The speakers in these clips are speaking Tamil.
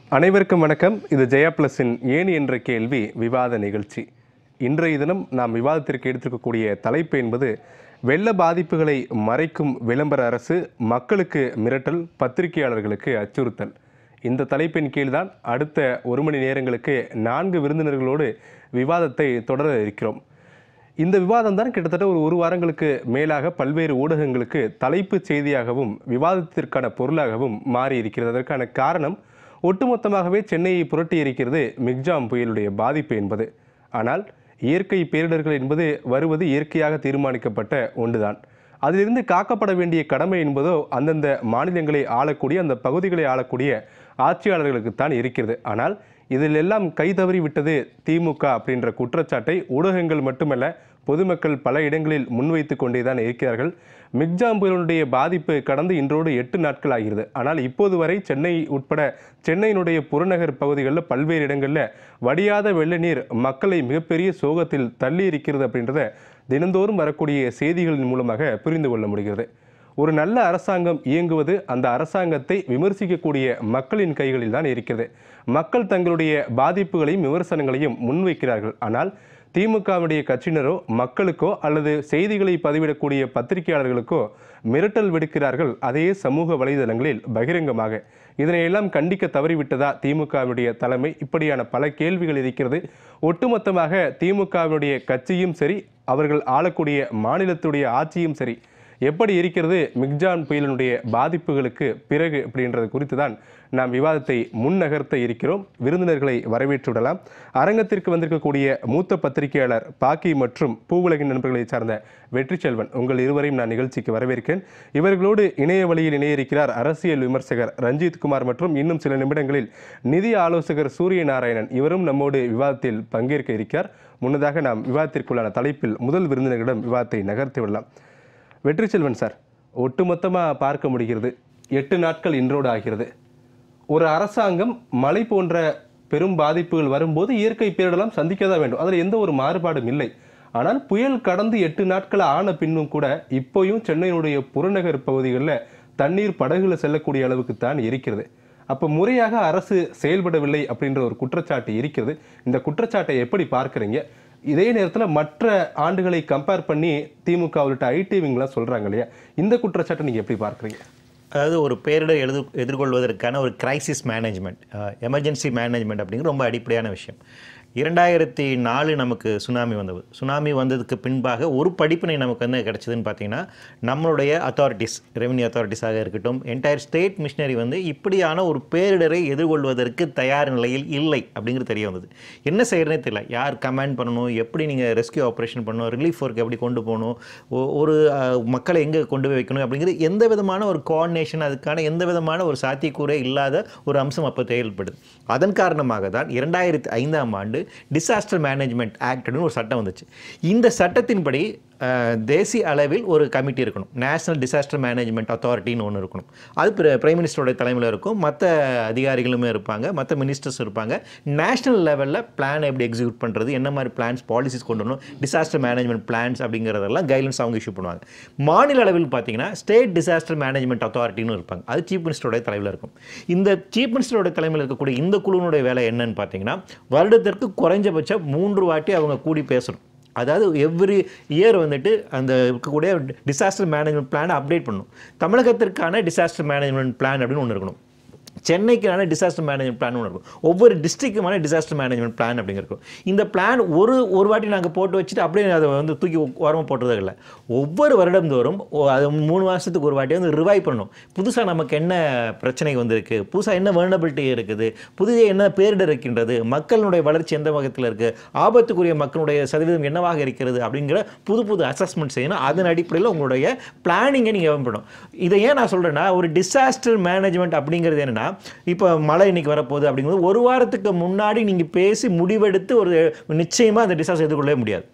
அனைவருக்கும் வணக்கம் இது ஜெயா பிளஸின் ஏன் என்ற கேள்வி விவாத நிகழ்ச்சி இன்றைய தினம் நாம் விவாதத்திற்கு எடுத்திருக்கக்கூடிய தலைப்பு என்பது வெள்ள பாதிப்புகளை மறைக்கும் விளம்பர அரசு மக்களுக்கு மிரட்டல் பத்திரிகையாளர்களுக்கு அச்சுறுத்தல் இந்த தலைப்பின் கீழ்தான் அடுத்த ஒரு மணி நேரங்களுக்கு நான்கு விருந்தினர்களோடு விவாதத்தை தொடர இருக்கிறோம் இந்த விவாதம் தான் கிட்டத்தட்ட ஒரு ஒரு வாரங்களுக்கு மேலாக பல்வேறு ஊடகங்களுக்கு தலைப்புச் செய்தியாகவும் விவாதத்திற்கான பொருளாகவும் மாறி இருக்கிறது அதற்கான காரணம் ஒட்டுமொத்தமாகவே சென்னையை புரட்டி இருக்கிறது மிக்ஜாம் புயலுடைய பாதிப்பு என்பது ஆனால் இயற்கை பேரிடர்கள் என்பது வருவது இயற்கையாக தீர்மானிக்கப்பட்ட ஒன்றுதான் அதிலிருந்து காக்கப்பட வேண்டிய கடமை என்பதோ அந்தந்த மாநிலங்களை ஆளக்கூடிய அந்த பகுதிகளை ஆளக்கூடிய ஆட்சியாளர்களுக்குத்தான் இருக்கிறது ஆனால் இதில் எல்லாம் கை தவறி விட்டது திமுக அப்படின்ற குற்றச்சாட்டை ஊடகங்கள் மட்டுமல்ல பொதுமக்கள் பல இடங்களில் முன்வைத்து கொண்டே தான் இருக்கிறார்கள் மிக்ஜாம் புயலுடைய பாதிப்பு கடந்து இன்றோடு எட்டு நாட்கள் ஆகிறது ஆனால் இப்போது வரை சென்னை உட்பட சென்னையினுடைய புறநகர் பகுதிகளில் பல்வேறு இடங்களில் வடியாத வெள்ள நீர் மக்களை மிகப்பெரிய சோகத்தில் தள்ளி இருக்கிறது அப்படின்றத தினந்தோறும் வரக்கூடிய செய்திகளின் மூலமாக புரிந்து கொள்ள முடிகிறது ஒரு நல்ல அரசாங்கம் இயங்குவது அந்த அரசாங்கத்தை விமர்சிக்கக்கூடிய மக்களின் கைகளில் தான் இருக்கிறது மக்கள் தங்களுடைய பாதிப்புகளையும் விமர்சனங்களையும் முன்வைக்கிறார்கள் ஆனால் திமுகவுடைய கட்சியினரோ மக்களுக்கோ அல்லது செய்திகளை பதிவிடக்கூடிய பத்திரிகையாளர்களுக்கோ மிரட்டல் விடுக்கிறார்கள் அதே சமூக வலைதளங்களில் பகிரங்கமாக இதனையெல்லாம் கண்டிக்க தவறிவிட்டதா திமுகவுடைய தலைமை இப்படியான பல கேள்விகள் இருக்கிறது ஒட்டுமொத்தமாக திமுகவினுடைய கட்சியும் சரி அவர்கள் ஆளக்கூடிய மாநிலத்துடைய ஆட்சியும் சரி எப்படி இருக்கிறது மிக்ஜான் புயலினுடைய பாதிப்புகளுக்கு பிறகு அப்படின்றது குறித்து தான் நாம் விவாதத்தை முன்னகர்த்த இருக்கிறோம் விருந்தினர்களை வரவேற்று விடலாம் அரங்கத்திற்கு வந்திருக்கக்கூடிய மூத்த பத்திரிகையாளர் பாக்கி மற்றும் பூவுலகின் நண்பர்களை சார்ந்த வெற்றி செல்வன் உங்கள் இருவரையும் நான் நிகழ்ச்சிக்கு வரவேற்கிறேன் இவர்களோடு இணைய வழியில் இணைய இருக்கிறார் அரசியல் விமர்சகர் ரஞ்சித் குமார் மற்றும் இன்னும் சில நிமிடங்களில் நிதி ஆலோசகர் சூரிய நாராயணன் இவரும் நம்மோடு விவாதத்தில் பங்கேற்க இருக்கிறார் முன்னதாக நாம் விவாதத்திற்குள்ளான தலைப்பில் முதல் விருந்தினர்களிடம் விவாதத்தை நகர்த்தி விடலாம் வெற்றி செல்வன் சார் ஒட்டுமொத்தமாக பார்க்க முடிகிறது எட்டு நாட்கள் இன்றோடு ஆகிறது ஒரு அரசாங்கம் மழை போன்ற பெரும் பாதிப்புகள் வரும்போது இயற்கை பேரிடலாம் சந்திக்க தான் வேண்டும் அதில் எந்த ஒரு மாறுபாடும் இல்லை ஆனால் புயல் கடந்து எட்டு நாட்கள் ஆன பின்னும் கூட இப்போயும் சென்னையினுடைய புறநகர் பகுதிகளில் தண்ணீர் படகுல செல்லக்கூடிய அளவுக்கு தான் இருக்கிறது அப்போ முறையாக அரசு செயல்படவில்லை அப்படின்ற ஒரு குற்றச்சாட்டு இருக்கிறது இந்த குற்றச்சாட்டை எப்படி பார்க்குறீங்க இதே நேரத்தில் மற்ற ஆண்டுகளை கம்பேர் பண்ணி திமுக உள்ளிட்ட ஐடி விங்லாம் சொல்கிறாங்க இல்லையா இந்த குற்றச்சாட்டை நீங்கள் எப்படி பார்க்குறீங்க அதாவது ஒரு பேரிடர் எதிர் எதிர்கொள்வதற்கான ஒரு கிரைசிஸ் மேனேஜ்மெண்ட் எமர்ஜென்சி மேனேஜ்மெண்ட் அப்படிங்கிற ரொம்ப அடிப்படையான விஷயம் இரண்டாயிரத்தி நாலு நமக்கு சுனாமி வந்தது சுனாமி வந்ததுக்கு பின்பாக ஒரு படிப்பினை நமக்கு வந்து கிடைச்சதுன்னு பார்த்தீங்கன்னா நம்மளுடைய அத்தாரிட்டிஸ் ரெவன்யூ அத்தாரிட்டிஸாக இருக்கட்டும் என்டையர் ஸ்டேட் மிஷினரி வந்து இப்படியான ஒரு பேரிடரை எதிர்கொள்வதற்கு தயார் நிலையில் இல்லை அப்படிங்கிறது தெரிய வந்தது என்ன செய்யறதுனே தெரியல யார் கமாண்ட் பண்ணணும் எப்படி நீங்கள் ரெஸ்கியூ ஆப்ரேஷன் பண்ணணும் ரிலீஃப் ஒர்க் எப்படி கொண்டு போகணும் ஒ- ஒரு அஹ், மக்களை எங்கே கொண்டு போய் வைக்கணும் அப்படிங்கிறது எந்த விதமான ஒரு கோஆர்டினேஷன் அதுக்கான எந்த விதமான ஒரு சாத்தியக்கூறே இல்லாத ஒரு அம்சம் அப்போ செயல்படுது அதன் காரணமாக தான் இரண்டாயிரத்தி ஐந்தாம் ஆண்டு டிசாஸ்டர் மேனேஜ்மெண்ட் ஆக்ட்னு ஒரு சட்டம் வந்துச்சு இந்த சட்டத்தின்படி அஹ், தேசிய அளவில் ஒரு கமிட்டி இருக்கணும் நேஷனல் டிசாஸ்டர் மேனேஜ்மெண்ட் அத்தாரிட்டின்னு ஒன்று இருக்கணும் அது பிர- பிரைம் மினிஸ்டரோட தலைமையில் இருக்கும் மற்ற அதிகாரிகளுமே இருப்பாங்க மற்ற மினிஸ்டர்ஸ் இருப்பாங்க நேஷனல் லெவலில் பிளான் எப்படி எக்ஸிக்யூட் பண்ணுறது என்ன மாதிரி பிளான்ஸ் பாலிசிஸ் கொண்டு வரணும் டிசாஸ்டர் மேனேஜ்மெண்ட் பிளான்ஸ் அப்படிங்கிறதெல்லாம் கைட்லைன்ஸ் அவங்க இஷ்யூ பண்ணுவாங்க மாநில அளவில் பார்த்தீங்கன்னா ஸ்டேட் டிசாஸ்டர் மேனேஜ்மெண்ட் அத்தாரிட்டின்னு இருப்பாங்க அது சீஃப் மினிஸ்டரோட தலைமையில் இருக்கும் இந்த சீஃப் மினிஸ்டரோட தலைமையில் இருக்கக்கூடிய இந்த குழுவினுடைய வேலை என்னன்னு பார்த்தீங்கன்னா வருடத்திற்கு குறைஞ்சபட்சம் மூன்று வாட்டி அவங்க கூடி பேசணும் அதாவது எவ்ரி இயர் வந்துட்டு அந்த இருக்கக்கூடிய டிசாஸ்டர் மேனேஜ்மெண்ட் பிளானை அப்டேட் பண்ணணும் தமிழகத்திற்கான டிசாஸ்டர் மேனேஜ்மெண்ட் பிளான் அப்படின்னு ஒன்று இருக்கணும் சென்னைக்கான டிசாஸ்டர் மேனேஜ்மெண்ட் பிளான் ஒன்று இருக்கும் ஒவ்வொரு டிஸ்ட்ரிக்ட்டுமான டிசாஸ்டர் மேனேஜ்மெண்ட் பிளான் அப்படிங்கிறக்கும் இந்த பிளான் ஒரு ஒரு வாட்டி நாங்கள் போட்டு வச்சுட்டு அப்படியே அதை வந்து தூக்கி ஓரமாக போட்டுறது இல்லை ஒவ்வொரு வருடந்தோறும் ஓ- அது மூணு மாதத்துக்கு ஒரு வாட்டி வந்து ரிவைவ் பண்ணணும் புதுசாக நமக்கு என்ன பிரச்சனை வந்திருக்கு புதுசாக என்ன வேர்னபிலிட்டி இருக்குது புதிய என்ன பேரிடர் இருக்கின்றது மக்களுடைய வளர்ச்சி எந்த வகத்தில் இருக்குது ஆபத்துக்குரிய மக்களுடைய சதவீதம் என்னவாக இருக்கிறது அப்படிங்கிற புது புது அசஸ்மெண்ட் செய்யணும் அதன் அடிப்படையில் உங்களுடைய பிளானிங்கை நீங்கள் பண்ணணும் இதை ஏன் நான் சொல்கிறேன்னா ஒரு டிசாஸ்டர் மேனேஜ்மெண்ட் அப்படிங்கிறது என்னென்னா இப்போ மழை இன்னைக்கு வரப்போகுது அப்படிங்கும்போது ஒரு வாரத்துக்கு முன்னாடி நீங்கள் பேசி முடிவெடுத்து ஒரு நிச்சயமாக அந்த டிசாஸ்டர் எதிர்கொள்ளவே முடியாது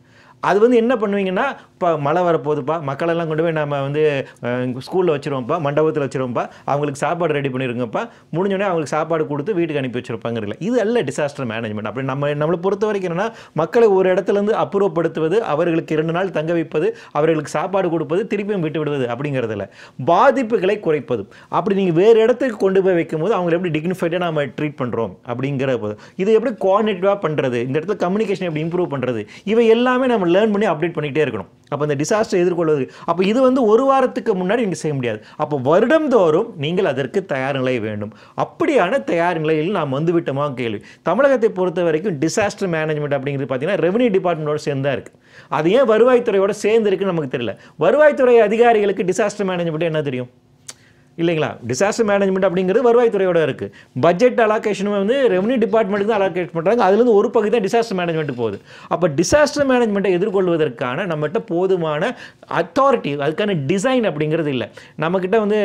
அது வந்து என்ன பண்ணுவீங்கன்னா இப்போ மழை வரப்போகுதுப்பா மக்களெல்லாம் கொண்டு போய் நம்ம வந்து ஸ்கூலில் வச்சுருவோம்ப்பா மண்டபத்தில் வச்சுருவோம்ப்பா அவங்களுக்கு சாப்பாடு ரெடி பண்ணிருங்கப்பா முடிஞ்சோடனே அவங்களுக்கு சாப்பாடு கொடுத்து வீட்டுக்கு அனுப்பி வச்சிருப்பாங்க இது அல்ல டிசாஸ்டர் மேனேஜ்மெண்ட் அப்படி நம்ம நம்மளை பொறுத்த வரைக்கும் என்னன்னா மக்களை ஒரு இடத்துல இருந்து அப்புறப்படுத்துவது அவர்களுக்கு இரண்டு நாள் தங்க வைப்பது அவர்களுக்கு சாப்பாடு கொடுப்பது திருப்பியும் விட்டு விடுவது அப்படிங்கிறதுல பாதிப்புகளை குறைப்பது அப்படி நீங்கள் வேறு இடத்துக்கு கொண்டு போய் வைக்கும்போது அவங்களை எப்படி டிக்னிஃபைடாக நம்ம ட்ரீட் பண்ணுறோம் அப்படிங்கிற போது இது எப்படி கோஆர்டினேட்டிவாக பண்ணுறது இந்த இடத்துல கம்யூனிகேஷன் எப்படி இம்ப்ரூவ் பண்ணுறது இவை எல்லாமே நம்ம லேர்ன் பண்ணி அப்டேட் பண்ணிகிட்டே இருக்கணும் அப்போ இந்த டிசாஸ்டர் எதிர்கொள்வது அப்போ இது வந்து ஒரு வாரத்துக்கு முன்னாடி நீங்கள் செய்ய முடியாது அப்போ வருடம்தோறும் நீங்கள் அதற்கு தயார் நிலை வேண்டும் அப்படியான தயார் நிலையில் நாம் வந்து விட்டோமா கேள்வி தமிழகத்தை பொறுத்த வரைக்கும் டிசாஸ்டர் மேனேஜ்மெண்ட் அப்படிங்கிறது பார்த்தீங்கன்னா ரெவன்யூ டிபார்ட்மெண்ட்டோட சேர்ந்து தான் இருக்குது அது ஏன் வருவாய்த்துறையோட சேர்ந்து இருக்குன்னு நமக்கு தெரியல வருவாய்த்துறை அதிகாரிகளுக்கு டிசாஸ்டர் மேனேஜ்மெண்ட் என்ன தெரியும் இல்லைங்களா டிசாஸ்டர் மேனேஜ்மெண்ட் அப்படிங்கிறது வருவாய்த்துறையோட இருக்குது பட்ஜெட் அலாகேஷனும் வந்து ரெவன்யூ டிபார்ட்மெண்ட்டுக்கு தான் அலாகேட் பண்ணுறாங்க அதுலேருந்து ஒரு பகுதி தான் டிசாஸ்டர் மேனேஜ்மெண்ட்டுக்கு போகுது அப்போ டிசாஸ்டர் மேனேஜ்மெண்ட்டை எதிர்கொள்வதற்கான நம்மகிட்ட போதுமான அத்தாரிட்டி அதுக்கான டிசைன் அப்படிங்கிறது இல்லை நம்மக்கிட்ட வந்து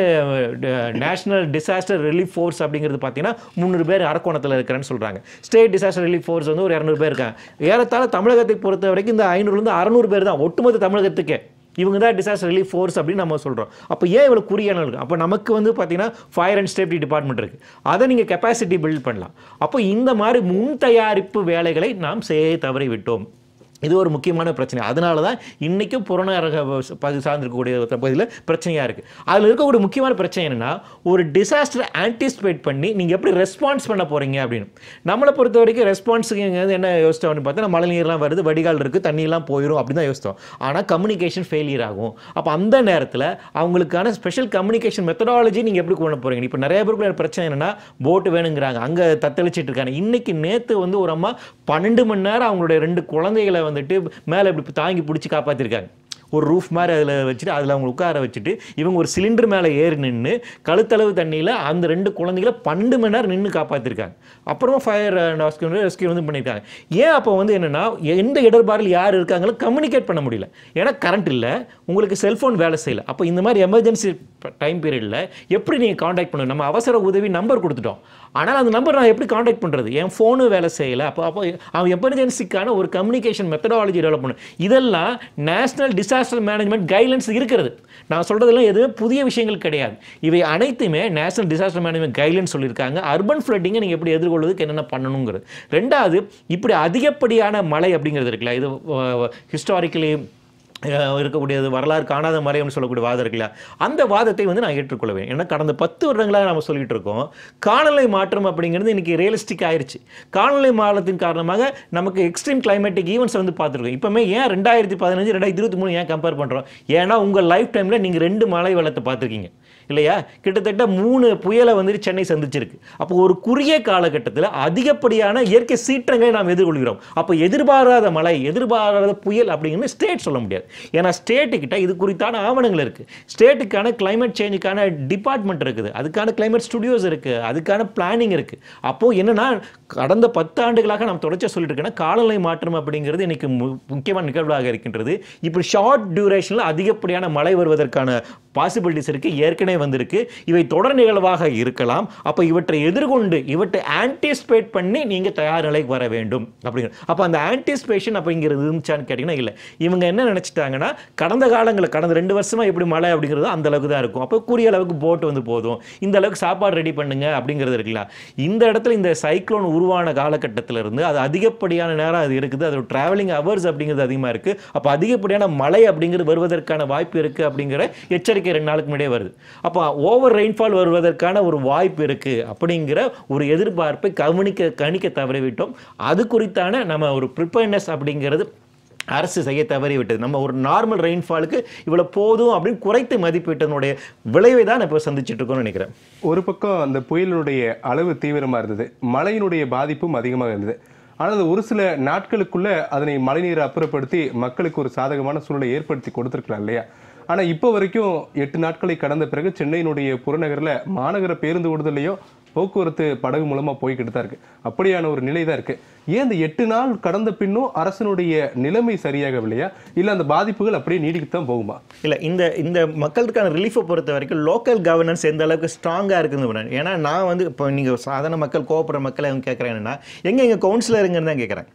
நேஷனல் டிசாஸ்டர் ரிலீஃப் ஃபோர்ஸ் அப்படிங்கிறது பார்த்தீங்கன்னா முந்நூறு பேர் அரக்கோணத்தில் இருக்கிறேன்னு சொல்கிறாங்க ஸ்டேட் டிசாஸ்டர் ரிலீஃப் ஃபோர்ஸ் வந்து ஒரு இரநூறு பேர் இருக்காங்க ஏறத்தாழ தமிழகத்தை பொறுத்த வரைக்கும் இந்த ஐநூறுலேருந்து அறநூறு பேர் தான் ஒட்டுமொத்த தமிழகத்துக்கே இவங்க தான் டிசாஸ்டர் ரிலீஃப் ஃபோர்ஸ் அப்படின்னு நம்ம சொல்கிறோம் அப்போ ஏன் இவ்வளோ குறியான இருக்கு அப்போ நமக்கு வந்து பார்த்தீங்கன்னா ஃபயர் அண்ட் சேஃப்டி டிபார்ட்மெண்ட் இருக்குது அதை நீங்கள் கெப்பாசிட்டி பில்ட் பண்ணலாம் அப்போ இந்த மாதிரி முன் தயாரிப்பு வேலைகளை நாம் செய்ய தவறி விட்டோம் இது ஒரு முக்கியமான பிரச்சனை அதனால தான் இன்றைக்கும் புறநகர பகுதி சார்ந்திருக்கக்கூடிய பகுதியில் பிரச்சனையாக இருக்குது அதில் இருக்கக்கூடிய முக்கியமான பிரச்சனை என்னென்னா ஒரு டிசாஸ்டர் ஆன்டிசிபேட் பண்ணி நீங்கள் எப்படி ரெஸ்பான்ஸ் பண்ண போகிறீங்க அப்படின்னு நம்மளை பொறுத்த வரைக்கும் ரெஸ்பான்ஸுக்கு இங்க வந்து என்ன யோசிச்சோம் அப்படின்னு பார்த்தா மழை நீர்லாம் வருது வடிகால் இருக்குது தண்ணியெல்லாம் போயிடும் அப்படின்னு தான் யோசித்தோம் ஆனால் கம்யூனிகேஷன் ஃபெயிலியர் ஆகும் அப்போ அந்த நேரத்தில் அவங்களுக்கான ஸ்பெஷல் கம்யூனிகேஷன் மெத்தடாலஜி நீங்கள் எப்படி கொண்டு போகிறீங்க இப்போ நிறைய பேருக்குள்ள பிரச்சனை என்னென்னா போட்டு வேணுங்கிறாங்க அங்கே தத்தளிச்சிட்டு இருக்காங்க இன்னைக்கு நேற்று வந்து ஒரு அம்மா பன்னெண்டு மணி நேரம் அவங்களுடைய ரெண்டு குழந்தைகளை வந்துட்டு மேலே இப்படி தாங்கி பிடிச்சி காப்பாற்றிருக்காங்க ஒரு ரூஃப் மாதிரி அதில் வச்சுட்டு அதில் அவங்க உட்கார வச்சுட்டு இவங்க ஒரு சிலிண்டர் மேலே ஏறி நின்று கழுத்தளவு தண்ணியில் அந்த ரெண்டு குழந்தைகளை பன்னெண்டு மணி நேரம் நின்று காப்பாற்றிருக்காங்க அப்புறமா ஃபயர் அண்ட் ரெஸ்கியூ ரெஸ்கியூ வந்து பண்ணியிருக்காங்க ஏன் அப்போ வந்து என்னென்னா எந்த இடர்பாடில் யார் இருக்காங்களோ கம்யூனிகேட் பண்ண முடியல ஏன்னா கரண்ட் இல்லை உங்களுக்கு செல்ஃபோன் வேலை செய்யல அப்போ இந்த மாதிரி எமர்ஜென்சி டைம் பீரியடில் எப்படி நீங்கள் காண்டாக்ட் பண்ணணும் நம்ம அவசர உதவி நம்பர் கொடுத்துட்டோம் ஆனால் அந்த நம்பர் நான் எப்படி காண்டாக்ட் பண்ணுறது என் ஃபோனு வேலை செய்யலை அப்போ அப்போ அவன் எமர்ஜென்சிக்கான ஒரு கம்யூனிகேஷன் மெத்தடாலஜி டெவலப் பண்ணணும் இதெல்லாம் நேஷனல் டிசாஸ்டர் மேனேஜ்மெண்ட் கைட்லைன்ஸ் இருக்கிறது நான் சொல்கிறதெல்லாம் எதுவுமே புதிய விஷயங்கள் கிடையாது இவை அனைத்துமே நேஷனல் டிசாஸ்டர் மேனேஜ்மெண்ட் கைட்லைன்ஸ் சொல்லியிருக்காங்க அர்பன் ஃப்ளட்டிங்கை நீங்கள் எப்படி எதிர்கொள்வதுக்கு என்னென்ன பண்ணணுங்கிறது ரெண்டாவது இப்படி அதிகப்படியான மழை அப்படிங்கிறது இருக்குல்ல இது ஹிஸ்டாரிக்கலி இருக்கக்கூடியது வரலாறு காணாத மறையம்னு சொல்லக்கூடிய வாதம் இருக்குல்ல அந்த வாதத்தை வந்து நான் ஏற்றுக்கொள்வேன் ஏன்னா கடந்த பத்து வருடங்களாக நம்ம சொல்லிட்டு இருக்கோம் காலநிலை மாற்றம் அப்படிங்கிறது இன்னைக்கு ரியலிஸ்டிக் ஆயிருச்சு காலநிலை மாற்றத்தின் காரணமாக நமக்கு எக்ஸ்ட்ரீம் கிளைமேட்டிக் ஈவெண்ட்ஸ் வந்து பார்த்துருக்கோம் இப்போமே ஏன் ரெண்டாயிரத்தி பதினஞ்சு ரெண்டாயிரத்தி இருபத்தி மூணு ஏன் கம்பேர் பண்ணுறோம் ஏன்னா உங்கள் லைஃப் டைமில் நீங்கள் ரெண்டு மழை வெள்ளத்தை பார்த்துருக்கீங்க இல்லையா கிட்டத்தட்ட மூணு புயலை வந்துட்டு சென்னை சந்திச்சிருக்கு அப்போ ஒரு குறுகிய காலகட்டத்தில் அதிகப்படியான இயற்கை சீற்றங்களை நாம் எதிர்கொள்கிறோம் அப்போ எதிர்பாராத மழை எதிர்பாராத புயல் அப்படிங்கிறது ஸ்டேட் சொல்ல முடியாது ஏன்னா ஸ்டேட்டுக்கிட்ட இது குறித்தான ஆவணங்கள் இருக்குது ஸ்டேட்டுக்கான கிளைமேட் சேஞ்சுக்கான டிபார்ட்மெண்ட் இருக்குது அதுக்கான கிளைமேட் ஸ்டுடியோஸ் இருக்குது அதுக்கான பிளானிங் இருக்குது அப்போது என்னென்னா கடந்த பத்து ஆண்டுகளாக நாம் தொடர்ச்சியாக சொல்லிட்டு இருக்கேன்னா காலநிலை மாற்றம் அப்படிங்கிறது இன்னைக்கு மு- முக்கியமான நிகழ்வாக இருக்கின்றது இப்படி ஷார்ட் டியூரேஷனில் அதிகப்படியான மழை வருவதற்கான பாசிபிலிட்டிஸ் இருக்குது ஏற்கனவே வந்திருக்கு இவை தொடர் நிகழ்வாக இருக்கலாம் அப்போ இவற்றை எதிர்கொண்டு இவற்றை ஆன்டிசிபேட் பண்ணி நீங்கள் தயார் நிலைக்கு வர வேண்டும் அப்படிங்கிற அப்போ அந்த ஆன்டிசிபேஷன் அப்படிங்கிறது இருந்துச்சான்னு கேட்டிங்கன்னா இல்லை இவங்க என்ன நினச்சிட்டாங்கன்னா கடந்த காலங்களில் கடந்த ரெண்டு வருஷமா எப்படி மழை அப்படிங்கிறது அந்த அளவுக்கு தான் இருக்கும் அப்போ கூறிய அளவுக்கு போட் வந்து போதும் இந்த அளவுக்கு சாப்பாடு ரெடி பண்ணுங்க அப்படிங்கிறது இருக்குல்ல இந்த இடத்துல இந்த சைக்ளோன் உருவான காலகட்டத்தில் இருந்து அது அதிகப்படியான நேரம் அது இருக்குது அதோட டிராவலிங் ஹவர்ஸ் அப்படிங்கிறது அதிகமாக இருக்குது அப்போ அதிகப்படியான மழை அப்படிங்கிறது வருவதற்கான வாய்ப்பு இருக்குது அப்படிங்கிற எச்சரிக்கை ரெண்டு நாளுக்கு முன்னாடியே வருது அப்போ ஓவர் ரெயின்ஃபால் வருவதற்கான ஒரு வாய்ப்பு இருக்குது அப்படிங்கிற ஒரு எதிர்பார்ப்பை கவனிக்க கணிக்க தவறிவிட்டோம் அது குறித்தான நம்ம ஒரு ப்ரிப்பேர்னஸ் அப்படிங்கிறது அரசு செய்ய தவறி விட்டது நம்ம ஒரு நார்மல் ரெயின்ஃபாலுக்கு இவ்வளோ போதும் அப்படின்னு குறைத்து மதிப்பிட்டதனுடைய விளைவை தான் இப்போ சந்திச்சுட்டு இருக்கோம்னு நினைக்கிறேன் ஒரு பக்கம் அந்த புயலினுடைய அளவு தீவிரமாக இருந்தது மழையினுடைய பாதிப்பும் அதிகமாக இருந்தது ஆனால் அது ஒரு சில நாட்களுக்குள்ள அதனை மழைநீரை அப்புறப்படுத்தி மக்களுக்கு ஒரு சாதகமான சூழ்நிலை ஏற்படுத்தி கொடுத்துருக்கலாம் இல்லையா ஆனால் இப்போ வரைக்கும் எட்டு நாட்களை கடந்த பிறகு சென்னையினுடைய புறநகரில் மாநகர பேருந்து ஓடுதலையோ போக்குவரத்து படகு மூலமாக போய்கிட்டு தான் இருக்கு அப்படியான ஒரு நிலை தான் இருக்கு ஏன் இந்த எட்டு நாள் கடந்த பின்னும் அரசனுடைய நிலைமை சரியாகவில்லையா இல்லை அந்த பாதிப்புகள் அப்படியே நீடிக்கத்தான் தான் போகுமா இல்லை இந்த இந்த மக்களுக்கான ரிலீஃபை பொறுத்த வரைக்கும் லோக்கல் கவர்னன்ஸ் எந்த அளவுக்கு ஸ்ட்ராங்காக இருக்குன்னு பாருங்க. ஏன்னா நான் வந்து இப்போ நீங்கள் சாதாரண மக்கள் கோவப்படுற மக்களை அவங்க கேட்குறேன் என்னன்னா எங்கே எங்கள் கவுன்சிலருங்கன்னு தான் கேட்குறேன்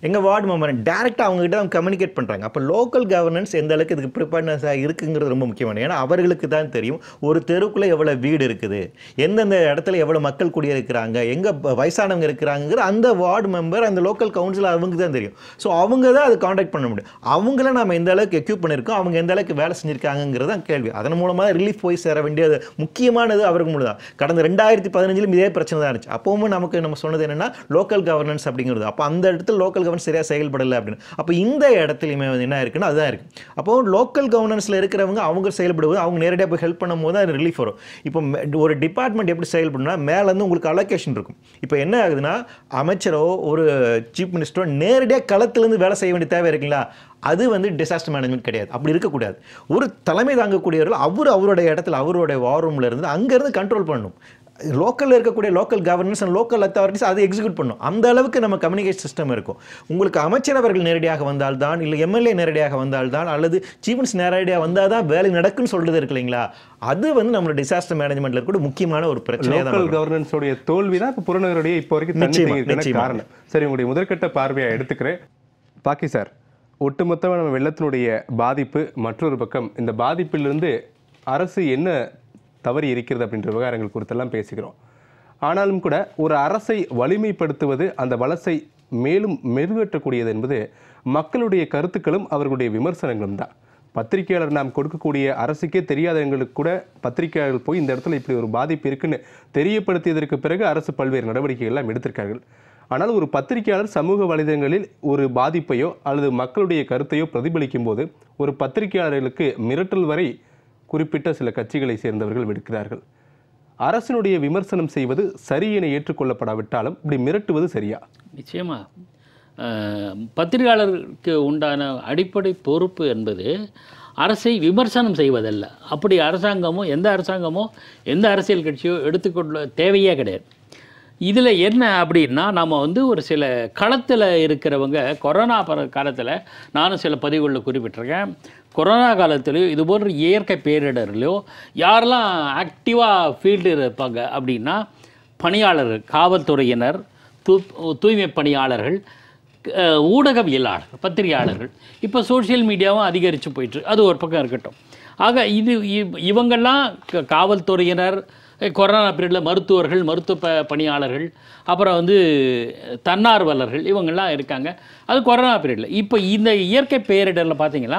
எங்கள் வார்டு மெம்பர் டேரெக்டாக அவங்ககிட்ட அவங்க கம்யூனிகேட் பண்ணுறாங்க அப்போ லோக்கல் கவர்னன்ஸ் எந்த அளவுக்கு இதுக்கு ப்ரிப்பேர்னஸாக இருக்குங்கிறது ரொம்ப முக்கியமான ஏன்னா அவர்களுக்கு தான் தெரியும் ஒரு தெருக்குள்ளே எவ்வளோ வீடு இருக்குது எந்தெந்த இடத்துல எவ்வளோ மக்கள் குடியிருக்கிறாங்க எங்கே வயசானவங்க இருக்கிறாங்கிற அந்த வார்டு மெம்பர் அந்த லோக்கல் கவுன்சிலர் அவங்க தான் தெரியும் ஸோ அவங்க தான் அதை காண்டாக்ட் பண்ண முடியும் அவங்கள நம்ம எந்த அளவுக்கு எக்யூப் பண்ணியிருக்கோம் அவங்க எந்த அளவுக்கு வேலை செஞ்சிருக்காங்கிறது தான் கேள்வி அதன் மூலமாக ரிலீஃப் போய் சேர வேண்டியது முக்கியமானது அவருக்கு மூலம் தான் கடந்த ரெண்டாயிரத்தி பதினஞ்சிலும் இதே பிரச்சனை தான் இருந்துச்சு அப்பவும் நமக்கு நம்ம சொன்னது என்னன்னா லோக்கல் கவர்னன்ஸ் அப்படிங்கிறது அப்போ அந்த இடத்துல லோக்கல் கவர்னன்ஸ் சரியாக செயல்படலை அப்படின்னு அப்போ இந்த இடத்துலையுமே வந்து என்ன இருக்குன்னா அதுதான் இருக்கு அப்போ லோக்கல் கவர்னன்ஸில் இருக்கிறவங்க அவங்க செயல்படுவது அவங்க நேரடியாக போய் ஹெல்ப் பண்ணும்போது தான் ரிலீஃப் வரும் இப்போ மே- ஒரு டிபார்ட்மெண்ட் எப்படி செயல்படுனா மேலேருந்து உங்களுக்கு அலோகேஷன் இருக்கும் இப்போ என்ன ஆகுதுன்னா அமைச்சரோ ஒரு சீஃப் மினிஸ்டரோ நேரடியாக களத்துலேருந்து வேலை செய்ய வேண்டிய தேவை இருக்குங்களா அது வந்து டிசாஸ்டர் மேனேஜ்மெண்ட் கிடையாது அப்படி இருக்கக்கூடாது ஒரு தலைமை தாங்கக்கூடியவர்கள் அவர் அவருடைய இடத்துல அவருடைய வார் ரூமில் இருந்து அங்கேருந்து கண்ட்ரோல் பண்ணணும் லோக்கலில் இருக்கக்கூடிய local governance and local authorities அதை எக்ஸிக்யூட் பண்ணும் அந்த அளவுக்கு நம்ம கம்யூனிகேஷன் சிஸ்டம் இருக்கும் உங்களுக்கு அமைச்சரவர்கள் நேரடியாக வந்தால்தான் இல்லை எம்எல்ஏ நேரடியாக வந்தால்தான் அல்லது சீஃப் மினிஸ்டர் நேரடியாக வந்தால் தான் வேலை நடக்குன்னு சொல்றது இருக்கு இல்லைங்களா அது வந்து நம்மளோட டிசாஸ்டர் மேனேஜ்மெண்ட்ல கூட முக்கியமான ஒரு பிரச்சனையாக தான் லோக்கல் கவர்னன்ஸோடைய தோல்வி தான் இப்போ புறநகருடைய இப்போ வரைக்கும் தண்ணி நிச்சயமா, தேங்கியிருக்கான நிச்சயமா. காரணம் சரி உங்களுடைய முதற்கட்ட பார்வையை எடுத்துக்கிறேன் பாக்கி சார் ஒட்டுமொத்தமாக நம்ம வெள்ளத்தினுடைய பாதிப்பு மற்றொரு பக்கம் இந்த பாதிப்பிலிருந்து அரசு என்ன தவறி இருக்கிறது அப்படின்ற விவகாரங்கள் குறித்தெல்லாம் பேசுகிறோம் ஆனாலும் கூட ஒரு அரசை வலிமைப்படுத்துவது அந்த வளசை மேலும் மெருகேற்றக்கூடியது என்பது மக்களுடைய கருத்துக்களும் அவர்களுடைய விமர்சனங்களும் தான் பத்திரிகையாளர் நாம் கொடுக்கக்கூடிய அரசுக்கே தெரியாதவங்களுக்கு கூட பத்திரிகையாளர்கள் போய் இந்த இடத்துல இப்படி ஒரு பாதிப்பு இருக்குன்னு தெரியப்படுத்தியதற்கு பிறகு அரசு பல்வேறு நடவடிக்கைகள் எல்லாம் எடுத்திருக்கார்கள் ஆனால் ஒரு பத்திரிகையாளர் சமூக வலைதளங்களில் ஒரு பாதிப்பையோ அல்லது மக்களுடைய கருத்தையோ பிரதிபலிக்கும் போது ஒரு பத்திரிகையாளர்களுக்கு மிரட்டல் வரை குறிப்பிட்ட சில கட்சிகளை சேர்ந்தவர்கள் விடுக்கிறார்கள் அரசினுடைய விமர்சனம் செய்வது சரி என ஏற்றுக்கொள்ளப்படாவிட்டாலும் இப்படி மிரட்டுவது சரியா நிச்சயமா அஹ், பத்திரிகையாளருக்கு உண்டான அடிப்படை பொறுப்பு என்பது அரசை விமர்சனம் செய்வதல்ல அப்படி அரசாங்கமோ எந்த அரசாங்கமோ எந்த அரசியல் கட்சியோ எடுத்துக்கொள்ள தேவையே கிடையாது இதில் என்ன அப்படின்னா நம்ம வந்து ஒரு சில களத்தில் இருக்கிறவங்க கொரோனா பர காலத்தில் நானும் சில பதிவுகளில் குறிப்பிட்டிருக்கேன் கொரோனா காலத்துலையோ இது போன்ற இயற்கை பேரிடர்லையோ யாரெல்லாம் ஆக்டிவாக ஃபீல்டு இருப்பாங்க அப்படின்னா பணியாளர்கள் காவல்துறையினர் தூ தூய்மை பணியாளர்கள் அஹ், ஊடகவியலாளர்கள் பத்திரிகையாளர்கள் இப்போ சோஷியல் மீடியாவும் அதிகரித்து போயிட்டு அது ஒரு பக்கம் இருக்கட்டும் ஆக இது இவ்- இவங்கெல்லாம் க- காவல்துறையினர் அஹ், கொரோனா பீரியடில் மருத்துவர்கள் மருத்துவ ப பணியாளர்கள் அப்புறம் வந்து தன்னார்வலர்கள் இவங்கெல்லாம் இருக்காங்க அது கொரோனா பீரியடில் இப்போ இந்த இயற்கை பேரிடரில் பார்த்தீங்கன்னா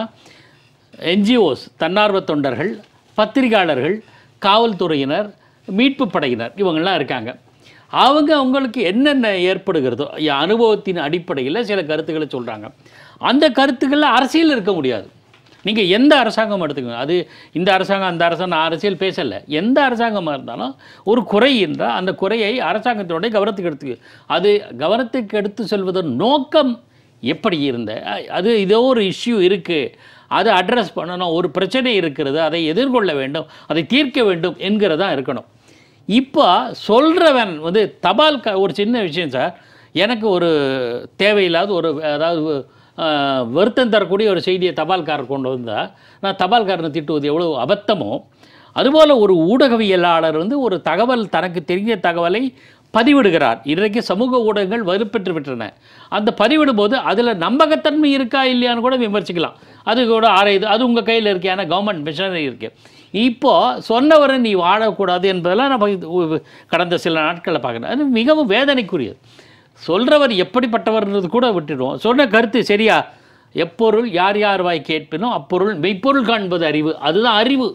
என்ஜிஓஸ் தன்னார்வ தொண்டர்கள் பத்திரிகையாளர்கள் காவல்துறையினர் மீட்பு படையினர் இவங்கெல்லாம் இருக்காங்க அவங்க அவங்களுக்கு என்னென்ன ஏற்படுகிறதோ எ- அனுபவத்தின் அடிப்படையில் சில கருத்துக்களை சொல்கிறாங்க அந்த கருத்துக்களில் அரசியல் இருக்க முடியாது நீங்கள் எந்த அரசாங்கம் எடுத்துக்கோங்க அது இந்த அரசாங்கம் அந்த அரசாங்கம் நான் அரசியல் பேசலை எந்த அரசாங்கமாக இருந்தாலும் ஒரு குறை என்றால் அந்த குறையை அரசாங்கத்தினுடைய கவனத்துக்கு எடுத்து அது கவனத்துக்கு எடுத்து செல்வதன் நோக்கம் எப்படி இருந்த அ- அது இதோ ஒரு இஷ்யூ இருக்குது அதை அட்ரஸ் பண்ணணும் ஒரு பிரச்சனை இருக்கிறது அதை எதிர்கொள்ள வேண்டும் அதை தீர்க்க வேண்டும் என்கிறதா இருக்கணும் இப்போ சொல்கிறவன் வந்து தபால் க ஒரு சின்ன விஷயம் சார் எனக்கு ஒரு தேவையில்லாத ஒரு அதாவது அஹ், வருத்தம் தரக்கூடிய ஒரு செய்தியை தபால்காரர் கொண்டு வந்தால் நான் தபால்காரனை திட்டுவது எவ்வளோ அபத்தமோ அதுபோல் ஒரு ஊடகவியலாளர் வந்து ஒரு தகவல் தனக்கு தெரிஞ்ச தகவலை பதிவிடுகிறார் இன்றைக்கு சமூக ஊடகங்கள் வலுப்பெற்று விட்டன அந்த பதிவிடும்போது அதில் நம்பகத்தன்மை இருக்கா இல்லையான்னு கூட விமர்சிக்கலாம் அது கூட ஆராயுது அது உங்கள் கையில் இருக்கு ஏன்னா கவர்மெண்ட் மிஷனரி இருக்கு இப்போ சொன்னவரை நீ வாழக்கூடாது என்பதெல்லாம் நம்ம இது உ- கடந்த சில நாட்களில் பார்க்குறேன் அது மிகவும் வேதனைக்குரியது சொல்கிறவர் எப்படிப்பட்டவர்ன்றது கூட விட்டுடுவோம் சொன்ன கருத்து சரியா எப்பொருள் யார் யார் வாய் கேட்பினோ அப்பொருள் மெய்ப்பொருள் காண்பது அறிவு அதுதான் அறிவு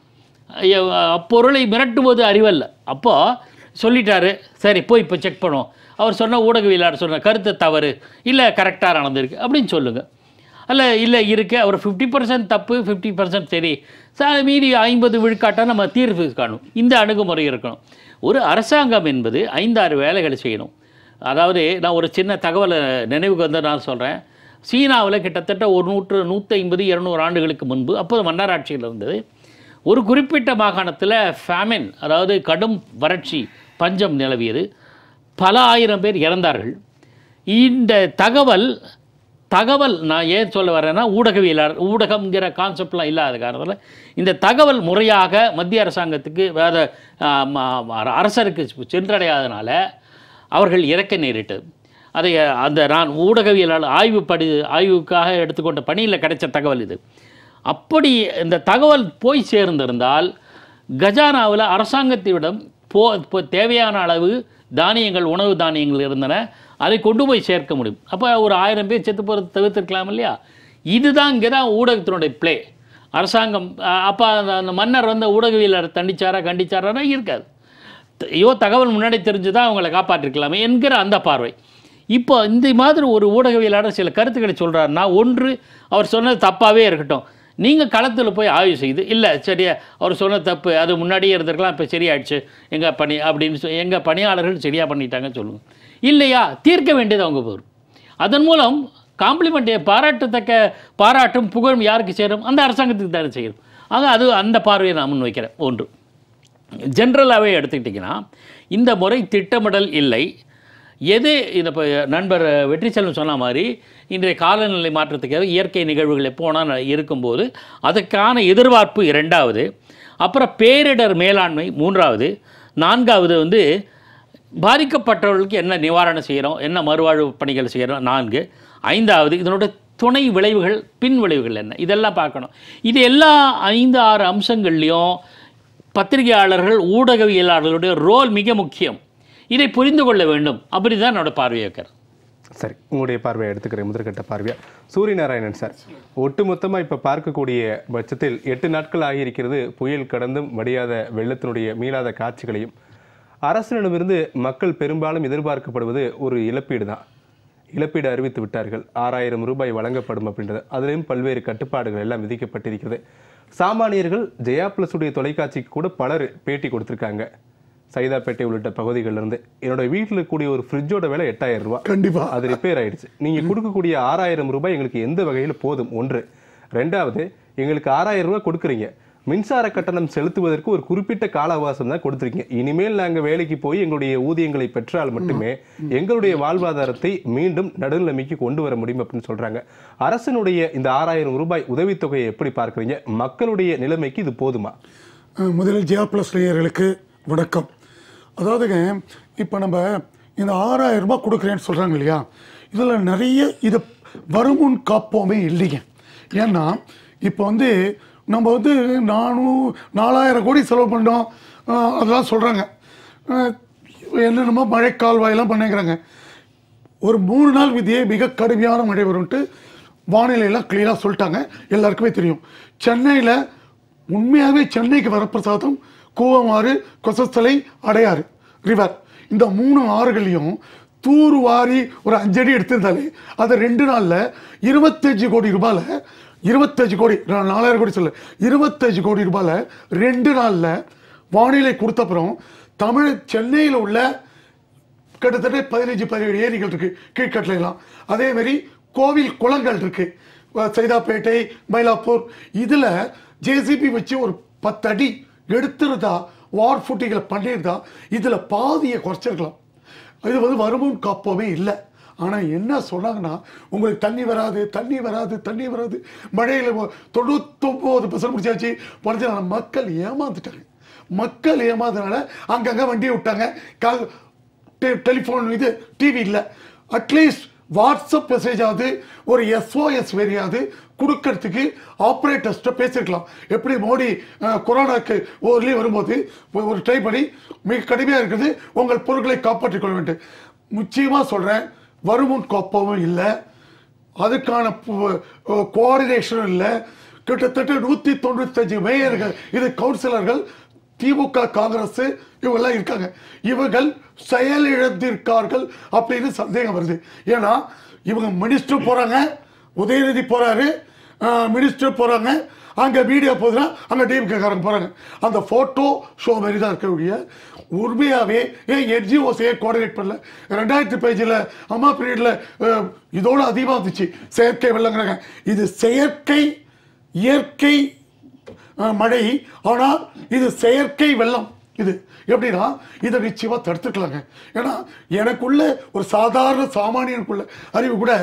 ஐய, அப்பொருளை மிரட்டுவது அறிவல்ல அப்போ சொல்லிட்டாரு சரி போய் இப்போ செக் பண்ணுவோம் அவர் சொன்ன ஊடகவியலாளர் சொன்ன கருத்து தவறு இல்லை கரெக்டாக நடந்திருக்கு அப்படின்னு சொல்லுங்கள் அல்ல இல்லை இருக்கு அவர் ஃபிஃப்டி பர்சன்ட் தப்பு ஃபிஃப்டி பர்சன்ட் சரி ச மீதி ஐம்பது விழுக்காட்டாக நம்ம தீர்வு காணும் இந்த அணுகுமுறை இருக்கணும் ஒரு அரசாங்கம் என்பது ஐந்தாறு வேலைகளை செய்யணும் அதாவது நான் ஒரு சின்ன தகவலை நினைவுக்கு வந்து நான் சொல்கிறேன் சீனாவில் கிட்டத்தட்ட ஒரு நூற்று நூற்றி ஐம்பது இரநூறு ஆண்டுகளுக்கு முன்பு அப்போது மன்னராட்சியில் இருந்தது ஒரு குறிப்பிட்ட மாகாணத்தில் ஃபேமின் அதாவது கடும் வறட்சி பஞ்சம் நிலவியது பல ஆயிரம் பேர் இறந்தார்கள் இந்த தகவல் தகவல் நான் ஏன் சொல்ல வரேன்னா ஊடகவியலாளர் ஊடகம்ங்கிற கான்செப்ட்லாம் இல்லாத காரணத்தில் இந்த தகவல் முறையாக மத்திய அரசாங்கத்துக்கு வேற ஆ, ம- அரசருக்கு சென்றடையாதனால அவர்கள் இறக்க நேரிட்டது அதை அந்த நான் ஊடகவியலாளர் ஆய்வு படி ஆய்வுக்காக எடுத்துக்கொண்ட பணியில் கிடைச்ச தகவல் இது அப்படி இந்த தகவல் போய் சேர்ந்திருந்தால் கஜானாவில் அரசாங்கத்திடம் போ இப்போ தேவையான அளவு தானியங்கள் உணவு தானியங்கள் இருந்தன அதை கொண்டு போய் சேர்க்க முடியும் அப்போ ஒரு ஆயிரம் பேர் செத்து போகிறது தவிர்த்திருக்கலாம் இல்லையா இதுதான் இங்கே தான் ஊடகத்தினுடைய ப்ளே அரசாங்கம் அப்போ அந்த அந்த மன்னர் வந்து ஊடகவியலர் தண்டிச்சாரா கண்டிச்சாரா இருக்காது த- ஐயோ தகவல் முன்னாடி தெரிஞ்சுதான் அவங்கள காப்பாற்றிருக்கலாமே என்கிற அந்த பார்வை இப்போ இந்த மாதிரி ஒரு ஊடகவியலாளர் சில கருத்துக்களை சொல்கிறாருன்னா ஒன்று அவர் சொன்னது தப்பாகவே இருக்கட்டும் நீங்கள் களத்தில் போய் ஆய்வு செய்து இல்லை சரியா அவர் சொன்ன தப்பு அது முன்னாடியே இருந்திருக்கலாம் இப்போ சரியாயிடுச்சு எங்கள் பணி அப்படின்னு சொ எங்கள் பணியாளர்கள் சரியாக பண்ணிட்டாங்கன்னு சொல்லுங்கள் இல்லையா தீர்க்க வேண்டியது அவங்க பொறுப்பு அதன் மூலம் காம்ப்ளிமெண்ட் பாராட்டத்தக்க பாராட்டும் புகழும் யாருக்கு சேரும் அந்த அரசாங்கத்துக்கு தானே செய்யும் ஆக அது அந்த பார்வையை நான் முன்வைக்கிறேன் ஒன்று ஜென்ரலாகவே எடுத்துக்கிட்டிங்கன்னா இந்த முறை திட்டமிடல் இல்லை எது இந்த இப்போ நண்பர் வெற்றிச்செல்வம் சொன்ன மாதிரி இன்றைய காலநிலை மாற்றத்துக்காக இயற்கை நிகழ்வுகள் எப்போனா இருக்கும்போது அதுக்கான எதிர்பார்ப்பு இரண்டாவது அப்புறம் பேரிடர் மேலாண்மை மூன்றாவது நான்காவது வந்து பாதிக்கப்பட்டவர்களுக்கு என்ன நிவாரணம் செய்கிறோம் என்ன மறுவாழ்வு பணிகள் செய்கிறோம் நான்கு ஐந்தாவது இதனோட துணை விளைவுகள் பின் விளைவுகள் என்ன இதெல்லாம் பார்க்கணும் இது எல்லா ஐந்து ஆறு அம்சங்கள்லையும் பத்திரிகையாளர்கள் ஊடகவியலாளர்களுடைய ரோல் மிக முக்கியம் இதை புரிந்து கொள்ள வேண்டும் அப்படி தான் என்னோட பார்வையை வைக்கிறேன் சரி உங்களுடைய பார்வையை எடுத்துக்கிறேன் முதற்கட்ட பார்வையா சூரியநாராயணன் சார் ஒட்டுமொத்தமாக இப்போ பார்க்கக்கூடிய பட்சத்தில் எட்டு நாட்கள் ஆகியிருக்கிறது புயல் கடந்தும் வடியாத வெள்ளத்தினுடைய மீளாத காட்சிகளையும் அரசிடமிருந்து மக்கள் பெரும்பாலும் எதிர்பார்க்கப்படுவது ஒரு இழப்பீடு தான் இழப்பீடு அறிவித்து விட்டார்கள் ஆறாயிரம் ரூபாய் வழங்கப்படும் அப்படின்றது அதிலும் பல்வேறு கட்டுப்பாடுகள் எல்லாம் விதிக்கப்பட்டிருக்கிறது சாமானியர்கள் ஜெயா பிளஸ் உடைய தொலைக்காட்சிக்கு கூட பலர் பேட்டி கொடுத்திருக்காங்க சைதாப்பேட்டை உள்ளிட்ட பகுதிகளில் இருந்து என்னோட வீட்டில் கூடிய ஒரு ஃப்ரிட்ஜோட விலை எட்டாயிரம் ரூபாய் கண்டிப்பா அது ரிப்பேர் ஆயிடுச்சு நீங்க கொடுக்கக்கூடிய ஆறாயிரம் ரூபாய் எங்களுக்கு எந்த வகையில் போதும் ஒன்று ரெண்டாவது எங்களுக்கு ஆறாயிரம் ரூபாய் கொடுக்குறீங்க மின்சார கட்டணம் செலுத்துவதற்கு ஒரு குறிப்பிட்ட கால அவகாசம் தான் கொடுத்துருக்கீங்க இனிமேல் நாங்க வேலைக்கு போய் எங்களுடைய ஊதியங்களை பெற்றால் மட்டுமே எங்களுடைய வாழ்வாதாரத்தை மீண்டும் நடுநிலைமைக்கு கொண்டு வர முடியும் அப்படின்னு சொல்றாங்க அரசனுடைய இந்த ஆறாயிரம் ரூபாய் உதவித்தொகையை எப்படி பார்க்குறீங்க மக்களுடைய நிலைமைக்கு இது போதுமா அஹ் முதலில் ஜியா ப்ளஸ் நேயர்களுக்கு வணக்கம் அதாவதுங்க இப்போ நம்ம இந்த ஆறாயிரம் ரூபாய் கொடுக்குறேன்னு சொல்கிறாங்க இல்லையா இதில் நிறைய இது வருமுன் காப்போமே இல்லைங்க ஏன்னா இப்போ வந்து நம்ம வந்து நானும் நாலாயிரம் கோடி செலவு பண்ணோம் அஹ் அதெல்லாம் சொல்கிறாங்க என்னென்னமோ மழை கால்வாயெல்லாம் பண்ணிக்கிறாங்க ஒரு மூணு நாள் விதியே மிக கடுமையான மழை வரும்ட்டு வானிலையெல்லாம் கிளியராக சொல்லிட்டாங்க எல்லாருக்குமே தெரியும் சென்னையில் உண்மையாகவே சென்னைக்கு வரப்பிரசாதம் கூவமாறு கொசஸ்தலை அடையாறு ரிவர் இந்த மூணு ஆறுகளையும் தூர் வாரி ஒரு அஞ்சடி எடுத்திருந்தாலே அதை ரெண்டு நாளில் இருபத்தஞ்சு கோடி ரூபாயில் இருபத்தஞ்சு கோடி நான் நாலாயிரம் கோடி சொல்ல இருபத்தஞ்சு கோடி ரூபாயில் ரெண்டு நாளில் வானிலை கொடுத்தப்புறம் தமிழ் சென்னையில் உள்ள கிட்டத்தட்ட பதினஞ்சு பதினேழு ஏரிகள் இருக்கு கீழ்கட்டளைலாம் அதே மாதிரி கோவில் குளங்கள் இருக்கு அஹ் சைதாப்பேட்டை மயிலாப்பூர் இதில் ஜேசிபி வச்சு ஒரு பத்து அடி எடுத்திருந்தா வார் ஃபுட்டிங்களை பண்ணியிருந்தா இதில் பாதியை குறைச்சிருக்கலாம் இது வந்து வருமுன் காப்போமே இல்லை ஆனால் என்ன சொன்னாங்கன்னா உங்களுக்கு தண்ணி வராது தண்ணி வராது தண்ணி வராது மழையில் தொண்ணூத்தொம்பது பர்சன்ட் முடிச்சாச்சு படிச்சனால மக்கள் ஏமாந்துட்டாங்க மக்கள் ஏமாந்தனால அங்கங்கே வண்டியை விட்டாங்க கால் டெ- டெலிஃபோன் இது டிவி இல்லை அட்லீஸ்ட் வாட்ஸ்அப் மெசேஜாவது ஒரு எஸ்ஓஎஸ் வேறையாவது கொடுக்கறதுக்கு ஆப்ரேட்டர்ஸ்ட்ட பேசியிருக்கலாம் எப்படி மோடி அஹ், கொரோனாக்கு ஊர்லேயே வரும்போது ஒ- ஒரு ட்ரை பண்ணி மிக கடுமையாக இருக்கிறது உங்கள் பொருட்களை காப்பாற்றிக் கொள்ள வேண்டும் நிச்சயமாக சொல்கிறேன் வருமுன் கோப்பமும் இல்லை அதுக்கான கோஆர்டினேஷனும் இல்லை கிட்டத்தட்ட நூற்றி தொண்ணூத்தஞ்சு மேயர்கள் இது கவுன்சிலர்கள் திமுக காங்கிரஸ் இவங்கெல்லாம் இருக்காங்க இவர்கள் செயலிழந்திருக்கார்கள் அப்படின்னு சந்தேகம் வருது ஏன்னா இவங்க மினிஸ்டர் போறாங்க உதயநிதி போறாரு மினிஸ்டர் போறாங்க அங்க மீடியா போகுதுன்னா அங்க டிஎம்கே காரங்க போறாங்க அந்த போட்டோ ஷோ மாதிரி தான் இருக்கக்கூடிய உண்மையாவே ஏன் என்ஜிஓஸையே கோஆர்டினேட் பண்ணல ரெண்டாயிரத்தி பேஜில் அம்மா பீரியட்ல இதோட அதிகமாக இருந்துச்சு செயற்கை வெள்ளங்கிறாங்க இது செயற்கை இயற்கை அஹ், மழை ஆனால் இது செயற்கை வெள்ளம் இது எப்படின்னா இதை நிச்சயமாக தடுத்துக்கலாங்க ஏன்னா எனக்குள்ள ஒரு சாதாரண சாமானியனுக்குள்ள அறிவு கூட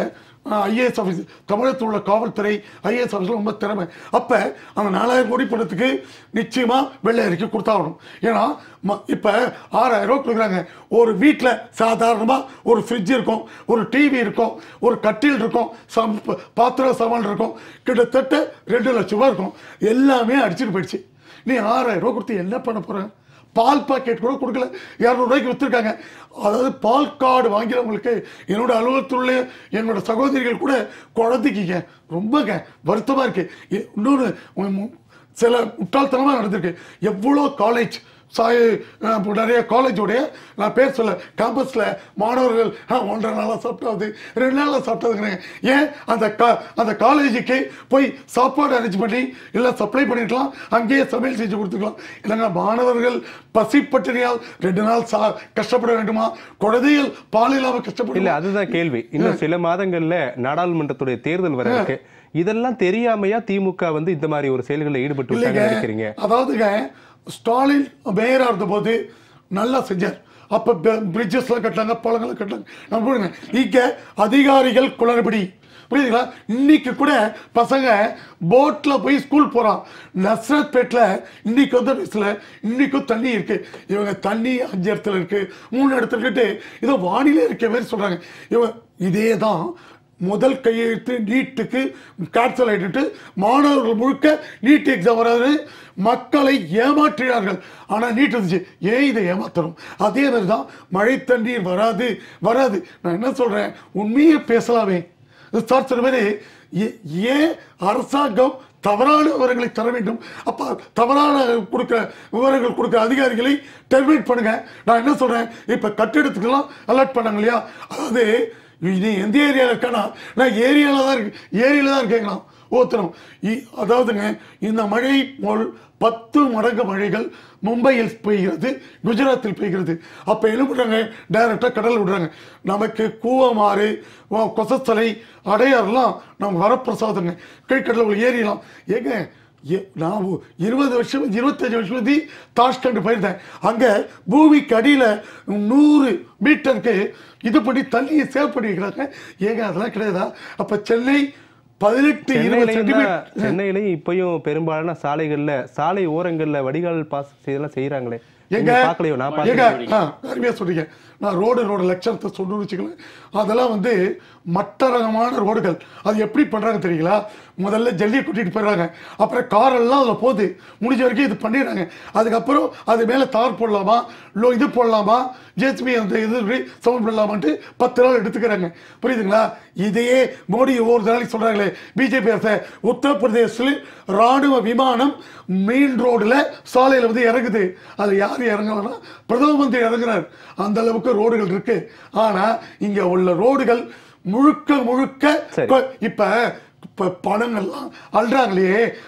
ஐஏஎஸ் ஆஃபீஸ் தமிழகத்தில் உள்ள காவல்துறை ஐஏஎஸ் ஆஃபீஸில் ரொம்ப திறமை அப்போ அந்த நாலாயிரம் கோடி பணத்துக்கு நிச்சயமாக வெள்ளை அறிக்கை கொடுத்தாகணும் ஏன்னா ம இப்போ ஆறாயிரம் ரூபா கொடுக்குறாங்க ஒரு வீட்டில் சாதாரணமாக ஒரு ஃப்ரிட்ஜ் இருக்கும் ஒரு டிவி இருக்கும் ஒரு கட்டில் இருக்கும் சம் பாத்திர சாமான் இருக்கும் கிட்டத்தட்ட ரெண்டு லட்ச ரூபா இருக்கும் எல்லாமே அடிச்சுட்டு போயிடுச்சு நீ ஆறாயிரம் ரூபா கொடுத்து என்ன பண்ண போற பால் பாக்கெட் கூட கொடுக்கல இரநூறுவாய்க்கு விற்றுருக்காங்க அதாவது பால் கார்டு வாங்கிறவங்களுக்கு என்னோட அலுவலகத்துள்ள என்னோட சகோதரிகள் கூட குழந்தைக்கிங்க ரொம்பங்க வருத்தமாக இருக்கு இ- இன்னொன்று உம் உம் சில முட்டாள்தனமாக நடந்திருக்கு எவ்வளோ காலேஜ் சாய் அஹ், இப்போ நிறைய காலேஜோடைய நான் பேர் சொல்ல கேம்பஸில் மாணவர்கள் "ஆ, ஒன்றரை நாளாக சாப்பிட்டாது ரெண்டு நாளாக சாப்பிட்டாதுங்கிறாங்க ஏன் அந்த கா அந்த காலேஜுக்கு போய் சாப்பாடு அரேஞ்ச் பண்ணி இல்லை சப்ளை பண்ணிருக்கலாம் அங்கேயே சமையல் செஞ்சு கொடுத்துக்கலாம் இல்லைங்க மாணவர்கள் பசிப்பட்டினியால் ரெண்டு நாள் சா கஷ்டப்பட வேண்டுமா குழந்தைகள் பால் இல்லாமல் இல்ல கஷ்டப்படல அதுதான் கேள்வி இன்னும் சில மாதங்கள்ல நாடாளுமன்றத்துடைய தேர்தல் வர இருக்கு இதெல்லாம் தெரியாமையா திமுக வந்து இந்த மாதிரி ஒரு செயல்களில் ஈடுபட்டு விட்டாங்க நினைக்கிறீங்க அதாவதுங்க ஸ்டாலின் மேயராக இருந்தபோது நல்லா செஞ்சார் அப்போ பிரிட்ஜஸ்லாம் கட்டினாங்க பாலங்கள்லாம் கட்டினாங்க நம்ம போடுங்க இங்கே அதிகாரிகள் குளறுபடி புரியுதுங்களா இன்னைக்கு கூட பசங்க போட்டில் போய் ஸ்கூல் போகிறான் நஸ்ரத் பேட்டில் இன்னைக்கு வந்து நியூஸில் இன்னைக்கும் தண்ணி இருக்கு இவங்க தண்ணி அஞ்சு இடத்துல இருக்கு மூணு இடத்துல இருக்குட்டு ஏதோ வானிலை இருக்க மாதிரி சொல்கிறாங்க இவங்க இதே தான் முதல் கையெழுத்து நீட்டுக்கு கேன்சல் ஆகிட்டு மாணவர்கள் முழுக்க நீட் எக்ஸாம் வராது மக்களை ஏமாற்றினார்கள் ஆனால் நீட் வந்துச்சு ஏன் இதை ஏமாத்தணும் அதே மாதிரி தான் மழை தண்ணீர் வராது வராது நான் என்ன சொல்கிறேன் உண்மையை பேசலாமே சார் சொன்ன மாதிரி ஏ- ஏன் அரசாங்கம் தவறான விவரங்களை தர வேண்டும் அப்போ தவறான கொடுக்குற விவரங்கள் கொடுக்குற அதிகாரிகளை டெர்மினேட் பண்ணுங்க நான் என்ன சொல்கிறேன் இப்போ கட்டிடத்துக்கெல்லாம் அலர்ட் பண்ணாங்க இல்லையா அதாவது இது எந்த ஏரியாவில் இருக்கானா நான் ஏரியாவில் தான் இருக்கு ஏரியாவில் தான் இருக்கேங்கண்ணா ஓத்தனம் இ- அதாவதுங்க இந்த மழை போல் பத்து மடங்கு மழைகள் மும்பையில் பெய்கிறது குஜராத்தில் பெய்கிறது அப்போ என்ன பண்ணுறாங்க டைரெக்டாக கடல் விடுறாங்க நமக்கு கூவமாறு வ- கொசத்தலை அடையாறுலாம் நமக்கு வரப்பிரசாதங்க கீழ்கடலில் உள்ள ஏரியலாம் ஏங்க எ- நான் ஒ- இருபது வருஷம் இருபத்தஞ்சு வருஷம் பற்றி தாஷ்கண்ட் போயிருந்தேன் அங்கே பூமிக்கு அடியில் நூறு மீட்டருக்கு இது பண்ணி தண்ணியை சேவ் பண்ணி வைக்கிறாங்க ஏங்க அதெல்லாம் கிடையாதா அப்போ சென்னை பதினெட்டு இருபது சென்னையிலையும் தான் சென்டிமீட்டர் சென்னையிலையும் இப்பயும் பெரும்பாலான சாலைகள்ல சாலை ஓரங்கள்ல வடிகால் பாஸ் இதெல்லாம் செய்யறாங்களே எங்க நீங்க பார்க்கலையோ நான் எங்க பார்க்கலையோ ஆ, அருமையா சொல்றீங்க நான் ரோடு ரோடு லட்சணத்தை சொல்லணும்னு வச்சுக்கல அதெல்லாம் வந்து மட்ட ரகமான ரோடுகள் அது எப்படி பண்றாங்க தெரியுங்களா முதல்ல ஜல்லியை கூட்டிட்டு போயிடுறாங்க அப்புறம் காரெல்லாம் அதில் போகுது முடிஞ்ச வரைக்கும் இது பண்ணிடுறாங்க அதுக்கப்புறம் அது மேலே தார் போடலாமா லோ இது போடலாமா ஜேசிபி அந்த இது சவுண்ட் பண்ணலாமான்ட்டு பத்து நாள் எடுத்துக்கிறாங்க புரியுதுங்களா இதையே மோடி ஒவ்வொரு நாளைக்கு சொல்றாங்களே பிஜேபி அரசு உத்தரப்பிரதேசத்தில் ராணுவ விமானம் மெயின் ரோடுல சாலையில் வந்து இறங்குது அது யார் இறங்கலன்னா பிரதம மந்திரி இறங்குறார் அந்த அளவுக்கு ரோடுகள் இருக்கு ஆனா இங்க உள்ள ரோடுகள் முழுக்க முழுக்க சரி. இப்ப- இப்ப இப்ப பணங்கள்லாம் அல்றாங்களே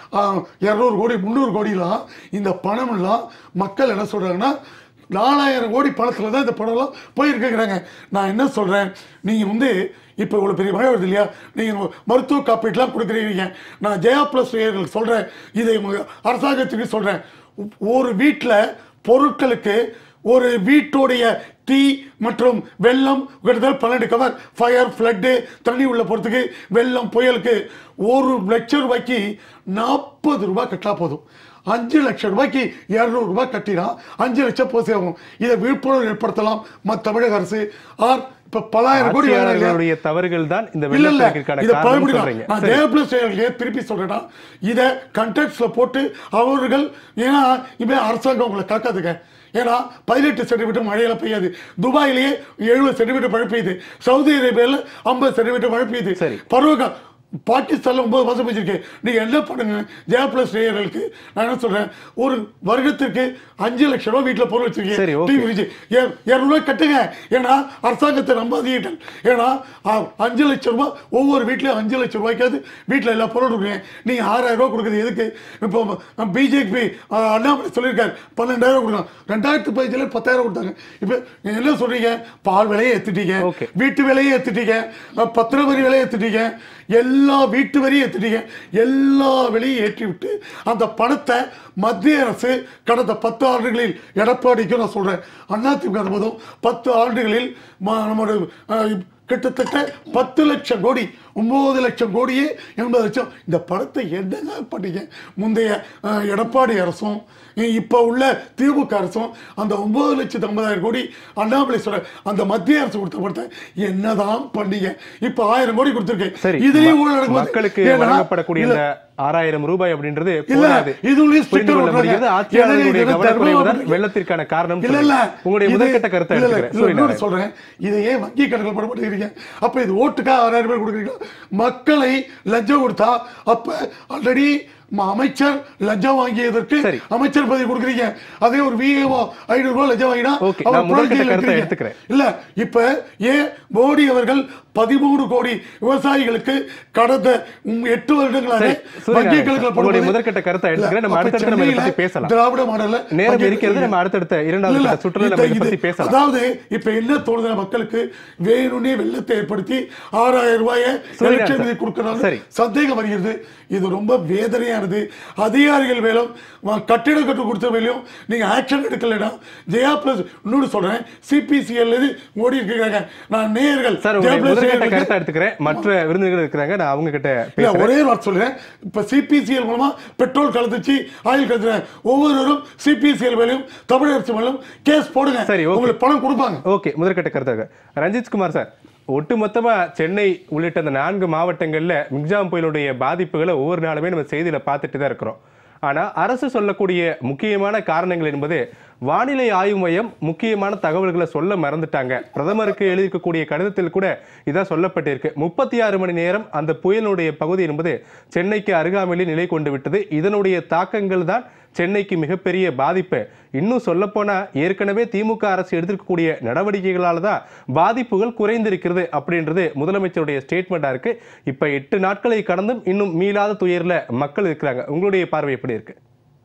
இரநூறு கோடி முந்நூறு கோடிலாம் இந்த பணமெல்லாம் மக்கள் என்ன சொல்றாங்கன்னா நாலாயிரம் கோடி பணத்தில் தான் இந்த பணம்லாம் போயிருக்குங்கிறாங்க நான் என்ன சொல்கிறேன் நீங்கள் வந்து இப்போ இவ்வளோ பெரிய மழை வருது இல்லையா நீங்கள் மருத்துவ காப்பீட்டுலாம் கொடுக்குறீங்க நான் ஜெயா ப்ளஸ் நேயர்களுக்கு சொல்கிறேன் இதை உங்க அரசாங்கத்துக்கு சொல்கிறேன் ஒரு வீட்டில் பொருட்களுக்கு ஒரு வீட்டுடைய தீ மற்றும் வெள்ளம் கிட்டத்தட்ட பன்னெண்டு கவர் ஃபயர் ஃப்ளட்டு தண்ணி உள்ள போகிறதுக்கு வெள்ளம் புயலுக்கு ஒரு லட்சம் ரூபாய்க்கு நாற்பது ரூபாய் கட்டினா போதும் அஞ்சு லட்சம் ரூபாய்க்கு இரநூறு ரூபாய் கட்டினா அஞ்சு லட்சம் போய் சேரும் இதை விழிப்புணர்வு ஏற்படுத்தலாம் மற்ற தமிழக அரசு ஆர் இப்போ பலாயிரம் கோடி வேணும் இல்லையா? ஆட்சியாளர்களுடைய தவறுகள் தான் இந்த இல்ல இல்ல வெள்ளப்பெருக்கிற்கான இத காரணம் பழமொழி சொல்றீங்க நான் சரி. ஜெயபிளஸ் செயல்களே திருப்பி சொல்றேன்னா இத கண்டெக்ட்ஸ்ல போட்டு அவர்கள் ஏன்னா இப்ப அரசாங்கம் உங்களை காக்காதுங்க ஏன்னா பதினெட்டு சென்டிமீட்டர் மழையில பெய்யாது துபாயிலேயே எழுபது சென்டிமீட்டர் மழை பெய்யுது சவுதி அரேபியாவில் ஐம்பது சென்டிமீட்டர் மழை பெய்யுது சரி. பருவகா பாகிஸ்தான்ல ஒன்பது மாசம் பெய்ஞ்சிருக்கு நீங்க என்ன பண்ணுங்க ஜெயா பிளஸ் நேயர்களுக்கு நான் என்ன சொல்றேன் ஒரு வருடத்திற்கு அஞ்சு லட்சம் ரூபாய் வீட்டுல பொருள் சரி, வச்சிருக்கீங்க okay. டிவி ஃப்ரிட்ஜ் இரநூறுவா கட்டுங்க ஏன்னா அரசாங்கத்தை நம்பாதீர்கள் ஏன்னா ஆ, அஞ்சு லட்சம் ரூபாய் ஒவ்வொரு வீட்லயும் அஞ்சு லட்சம் ரூபாய்க்காவது வீட்டில் எல்லா பொருளும் கொடுக்குறீங்க நீங்க ஆறாயிரம் ரூபாய் கொடுக்குறது எதுக்கு இப்போ பிஜேபி அண்ணாமலை சொல்லியிருக்காரு பன்னெண்டாயிரம் கொடுக்கலாம் ரெண்டாயிரத்து பதினஞ்சுல பத்தாயிரம் கொடுத்தாங்க இப்போ நீங்க என்ன சொல்றீங்க பால் விலையை ஏத்துட்டீங்க Okay. வீட்டு விலையை ஏத்துட்டீங்க அஹ், பத்திர வரி விலையை ஏத்துட்டீங்க எல்லா வீட்டு வரியும் ஏத்துட்டீங்க எல்லா விலையும் ஏற்றி விட்டு அந்த பணத்தை மத்திய அரசு கடந்த பத்து ஆண்டுகளில் எடப்பாடிக்கும் நான் சொல்றேன் அதிமுக போதும் பத்து ஆண்டுகளில் ம- நம்முடைய அஹ், கிட்டத்தட்ட பத்து லட்சம் கோடி ஒன்பது லட்சம் கோடியே எண்பது லட்சம் இந்த படத்தை என்னங்க பண்ணீங்க முந்தைய அஹ், எடப்பாடி அரசும் இ- இப்ப உள்ள திமுக அரசும் அந்த ஒன்பது லட்சத்து ஐம்பதாயிரம் கோடி அண்ணாமலை சொல்ற அந்த மத்திய அரசு கொடுத்த படத்தை என்னதான் பண்ணீங்க இப்ப ஆயிரம் கோடி கொடுத்துருக்கேன் சரி இதுலயும் ம- ஊழல் நடக்கும்போது மக்களுக்கு ஏன்னா, வழங்கப்படக்கூடிய இல்ல, இந்த ஆறாயிரம் ரூபாய் அப்படின்றது இல்ல, போதாது இதுலயும் புரிந்து sticker கொள்ள ஒட்டுறாங்க. முடிகிறது ஆட்சியாளர்களுடைய எனக்கு இது கவனக்குறைவு தான் தர்மம் வெள்ளத்திற்கான காரணம் இல்ல இல்ல உங்களுடைய இது- முதற்கட்ட கருத்தை இல்ல, இல்ல, எடுத்துக்கிறேன் இல்ல, இன்னொன்னு சூரியநாராயணன். சொல்றேன் இதை ஏன் வங்கி கணக்கில் போட மாட்டேங்கிறீங்க அப்ப இது ஓட்டுக்கா ஆறாயிரம் பேர் கொடுக்குறீங்களா மக்களை லஞ்சம் கொடுத்தா அப்ப ஆல்ரெடி அமைச்சர் லஞ்சம் வாங்கியதற்கு சரி. அமைச்சர் பதவி கொடுக்குறீங்க அதே ஒரு விஏஓ ஐநூறு ரூபாய் லஞ்சம் வாங்கினா Okay, அவர் நான் முதற்கட்ட புழல் கருத்தை ஜெயில்ல எடுத்துக்கிறேன். இல்ல இப்ப ஏன் மோடி அவர்கள் பதிமூணு கோடி விவசாயிகளுக்கு கடந்த உம் எட்டு வருடங்களாக சரி, சூரியநாராயணன் வங்கி சார், கணக்கில் உங்களுடைய போடும்போது- முதற்கட்ட கருத்தை எடுத்துக்கிறேன். நம்ம அப்ப அடுத்தடுத்து நம்ம இதை சென்னையில பத்தி பேசலாம். திராவிட மாடல்ல நேரம் வங்கி இருக்கிறது நம்ம அடுத்தடுத்த இரண்டாவது இல்ல, கட்ட சுற்றுல இந்த நம்ம இதை இது- பத்தி பேசலாம் அதாவது இப்ப என்ன தோணுதுன்னா மக்களுக்கு வேணும்னே வெள்ளத்தை ஏற்படுத்தி ஆறாயிரம் ரூபாயை சரி, எலெக்ஷன் சார். நிதி கொடுக்கறாங்க சரி. சந்தேகம் வருகிறது இது ரொம்ப வேதனையானது அதிகாரிகள் மேலும் வ- கட்டிட கட்டு கொடுத்த மேலும் நீங்க ஆக்ஷன் எடுக்கலைன்னா ஜெயா பிளஸ் இன்னொன்று சொல்றேன் சிபிசிஎல் ஓடி இருக்கிறாங்க நான் நேயர்கள் சார் ஜெயா உங்களுடைய பிளஸ் முதற்கட்ட நேயர்களுக்கு- கருத்தை எடுத்துக்கிறேன் மற்ற விருந்தினர்கள் இருக்கிறாங்க நான் அவங்க கிட்ட இல்ல பேசுறேன் ஒரே வார்த்தை சொல்றேன் இப்ப சிபிசிஎல் மூலமா பெட்ரோல் கலந்துச்சு ஆயில் கலந்துச்சு ஒவ்வொருவரும் சிபிசிஎல் மேலும் தமிழக அரசு மேலும் கேஸ் போடுங்க சரி, okay. உங்களுக்கு பணம் கொடுப்பாங்க ஓகே முதற்கட்ட கருத்தாக ரஞ்சித் குமார் சார் ஒட்டுமொத்தமா சென்னை உள்ளிட்ட அந்த நான்கு மாவட்டங்கள்ல மிக்ஜாம் புயலுடைய பாதிப்புகளை ஒவ்வொரு நாளுமே நம்ம செய்தியில பார்த்துட்டு தான் இருக்கிறோம் ஆனா அரசு சொல்லக்கூடிய முக்கியமான காரணங்கள் என்பது வானிலை ஆய்வு மையம் முக்கியமான தகவல்களை சொல்ல மறந்துட்டாங்க பிரதமருக்கு எழுதியிருக்கக்கூடிய கடிதத்தில் கூட இதான் சொல்லப்பட்டிருக்கு முப்பத்தி ஆறு மணி நேரம் அந்த புயலுடைய பகுதி என்பது சென்னைக்கு அருகாமையில் நிலை கொண்டு விட்டது இதனுடைய தாக்கங்கள் தான் சென்னைக்கு மிகப்பெரிய பாதிப்பு இன்னும் சொல்லப்போனா ஏற்கனவே திமுக அரசு எடுத்திருக்கக்கூடிய நடவடிக்கைகளால தான் பாதிப்புகள் குறைந்திருக்கிறது அப்படின்றது முதலமைச்சருடைய ஸ்டேட்மெண்டா இருக்கு இப்ப எட்டு நாட்களை கடந்தும் இன்னும் மீளாத துயர்ல மக்கள் இருக்கிறாங்க உங்களுடைய பார்வை எப்படி இருக்கு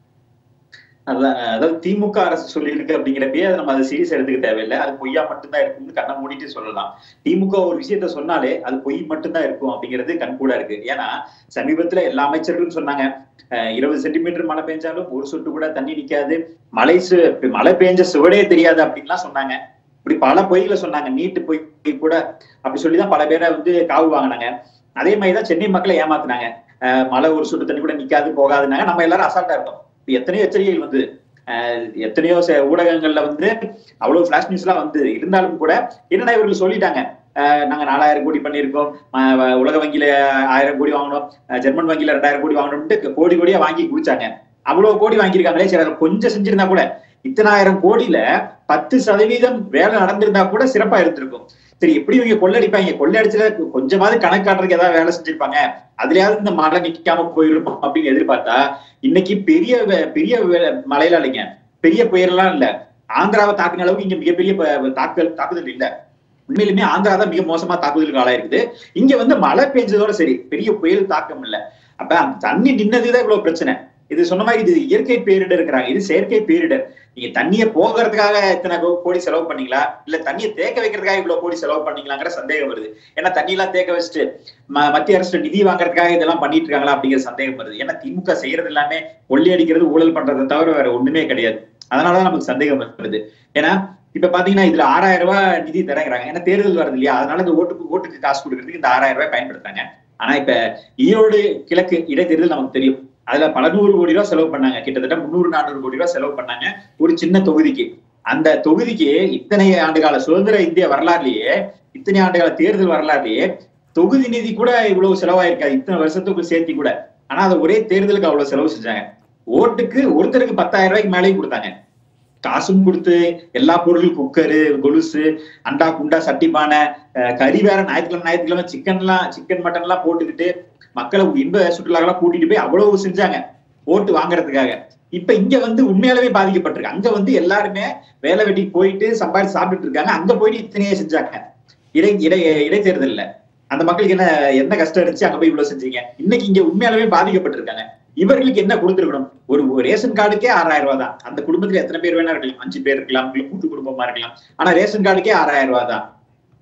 அதான் அதாவது திமுக அரசு சொல்லியிருக்கு அப்படிங்கிறப்பயே அதை நம்ம அதை சீரியஸ் எடுத்துக்க தேவையில்லை அது பொய்யா மட்டும்தான் இருக்கும்னு கண்ணை மூடிட்டு சொல்லலாம் திமுக ஒரு விஷயத்த சொன்னாலே அது பொய் மட்டும்தான் இருக்கும் அப்படிங்கிறது கண்கூடா இருக்கு ஏன்னா சமீபத்துல எல்லா அமைச்சர்களும் சொன்னாங்க அஹ், இருபது சென்டிமீட்டர் மழை பெஞ்சாலும் ஒரு சொட்டு கூட தண்ணி நிக்காது மழை சு- மழை பெஞ்ச சுவடே தெரியாது அப்படின்லாம் சொன்னாங்க இப்படி பல பொய்களை சொன்னாங்க நீட்டு பொய் கூட அப்படி சொல்லிதான் பல பேரை வந்து காவு வாங்கினாங்க அதே மாதிரிதான் சென்னை மக்களை ஏமாத்துனாங்க அஹ், மழை ஒரு சொட்டு தண்ணி கூட நிக்காது போகாதுனாங்க நம்ம எல்லாரும் அசால்ட்டா இருந்தோம் இப்ப எத்தனையோ எச்சரிக்கைகள் வந்து அஹ், எத்தனையோ ச- ஊடகங்கள்ல வந்து அவ்வளவு பிளாஷ் நியூஸ் எல்லாம் வந்து இருந்தாலும் கூட என்னன்னா இவர்கள் சொல்லிட்டாங்க அஹ், நாங்க நாலாயிரம் கோடி பண்ணியிருக்கோம் அஹ், வ- உலக வங்கியில ஆயிரம் கோடி வாங்கணும் அஹ், ஜெர்மன் வங்கியில ரெண்டாயிரம் கோடி வாங்கணும்ட்டு கோடி கோடியா வாங்கி குடிச்சாங்க அவ்வளவு கோடி வாங்கியிருக்காங்களே சரி அதுல கொஞ்சம் செஞ்சிருந்தா கூட இத்தனாயிரம் கோடியில பத்து சதவீதம் வேலை நடந்திருந்தா கூட சிறப்பா இருந்திருக்கும் சரி எப்படி இவங்க கொள்ளடிப்பாங்க கொள்ளடிச்சல கொஞ்சமாவது கணக்கு காட்டுறதுக்கு ஏதாவது வேலை செஞ்சிருப்பாங்க அதுலயாவது இந்த மழை நிக்காம போயிருக்கும் அப்படின்னு எதிர்பார்த்தா இன்னைக்கு பெரிய வே- பெரிய வே- மழையில இல்லைங்க பெரிய புயல்லாம் இல்ல ஆந்திராவை தாக்குன அளவுக்கு இங்க மிகப்பெரிய ப- தாக்குதல் தாக்குதல் இல்ல உண்மையிலுமே ஆந்திரா தான் மிக மோசமா தாக்குதலுக்கு ஆளாயிருக்குது இங்க வந்து மழை பெஞ்சதோட சரி பெரிய புயல் தாக்கம் இல்ல அப்ப அந்த தண்ணி நின்னதுதான் இவ்வளவு பிரச்சனை இது சொன்ன மாதிரி இது இயற்கை பேரிடர் இருக்கிறாங்க இது செயற்கை பேரிடர் நீங்க தண்ணியை போகிறதுக்காக இத்தனை கோ- கோடி செலவு பண்ணீங்களா இல்ல தண்ணியை தேக்க வைக்கிறதுக்காக இவ்வளவு கோடி செலவு பண்ணீங்களாங்கிற சந்தேகம் வருது ஏன்னா தண்ணி எல்லாம் தேக்க வச்சுட்டு ம- மத்திய அரசு நிதி வாங்குறதுக்காக இதெல்லாம் பண்ணிட்டு இருக்காங்களா அப்படிங்கிற சந்தேகம் வருது ஏன்னா திமுக செய்யறது எல்லாமே கொள்ளையடிக்கிறது ஊழல் பண்றதை தவிர வேற ஒண்ணுமே கிடையாது அதனாலதான் நமக்கு சந்தேகம் வருது ஏன்னா இப்ப பாத்தீங்கன்னா இதுல ஆறாயிரம் ரூபாய் நிதி தரங்கிறாங்க ஏன்னா தேர்தல் வருது இல்லையா அதனால இந்த ஓட்டுக்கு ஓட்டுக்கு காசு கொடுக்கறதுக்கு இந்த ஆறாயிரம் ரூபாய் பயன்படுத்துறாங்க ஆனா இப்ப ஈரோடு கிழக்கு இடைத்தேர்தல் நமக்கு தெரியும் அதுல பல நூறு கோடி ரூபாய் செலவு பண்ணாங்க கிட்டத்தட்ட முந்நூறு நானூறு கோடி ரூபாய் செலவு பண்ணாங்க ஒரு சின்ன தொகுதிக்கு அந்த தொகுதிக்கு இத்தனை ஆண்டுகால சுதந்திர இந்திய வரலாறுலயே இத்தனை ஆண்டுகால தேர்தல் வரலாறுலயே தொகுதி நிதி கூட இவ்வளவு செலவாயிருக்காது இத்தனை வருஷத்துக்கு சேர்த்தி கூட ஆனா அதை ஒரே தேர்தலுக்கு அவ்வளவு செலவு செஞ்சாங்க ஓட்டுக்கு ஒருத்தருக்கு பத்தாயிரம் ரூபாய்க்கு மேலேயும் கொடுத்தாங்க காசும் கொடுத்து எல்லா பொருளும் குக்கரு கொலுசு அண்டா குண்டா சட்டிப்பானை அஹ் கறி வேற ஞாயிற்றுக்கிழமை ஞாயிற்றுக்கிழமை சிக்கன் எல்லாம் சிக்கன் மட்டன் எல்லாம் போட்டுக்கிட்டு மக்களை இன்ப சுற்றுலாக்கெல்லாம் கூட்டிட்டு போய் அவ்வளவு செஞ்சாங்க ஓட்டு வாங்குறதுக்காக இப்ப இங்க வந்து உண்மையாலவே பாதிக்கப்பட்டிருக்கு அங்க வந்து எல்லாருமே வேலை வெட்டிக்கு போயிட்டு சம்பாதிச்சு சாப்பிட்டுட்டு இருக்காங்க அங்க போயிட்டு இத்தனையே செஞ்சாங்க இடை இடை இடைத்தேர்தல்ல அந்த மக்களுக்கு என்ன என்ன கஷ்டம் இருந்துச்சு அங்க போய் இவ்வளவு செஞ்சீங்க இன்னைக்கு இங்க உண்மையாலவே பாதிக்கப்பட்டிருக்காங்க இவர்களுக்கு என்ன கொடுத்துருக்கணும் ஒரு ஒரு ரேஷன் கார்டுக்கே ஆறாயிரம் ரூபாய் தான் அந்த குடும்பத்துல எத்தனை பேர் வேணா இருக்கலாம் அஞ்சு பேர் இருக்கலாம் இல்ல கூட்டு குடும்பமா இருக்கலாம் ஆனா ரேஷன் கார்டுக்கே ஆறாயிரம் ரூபாய் தான்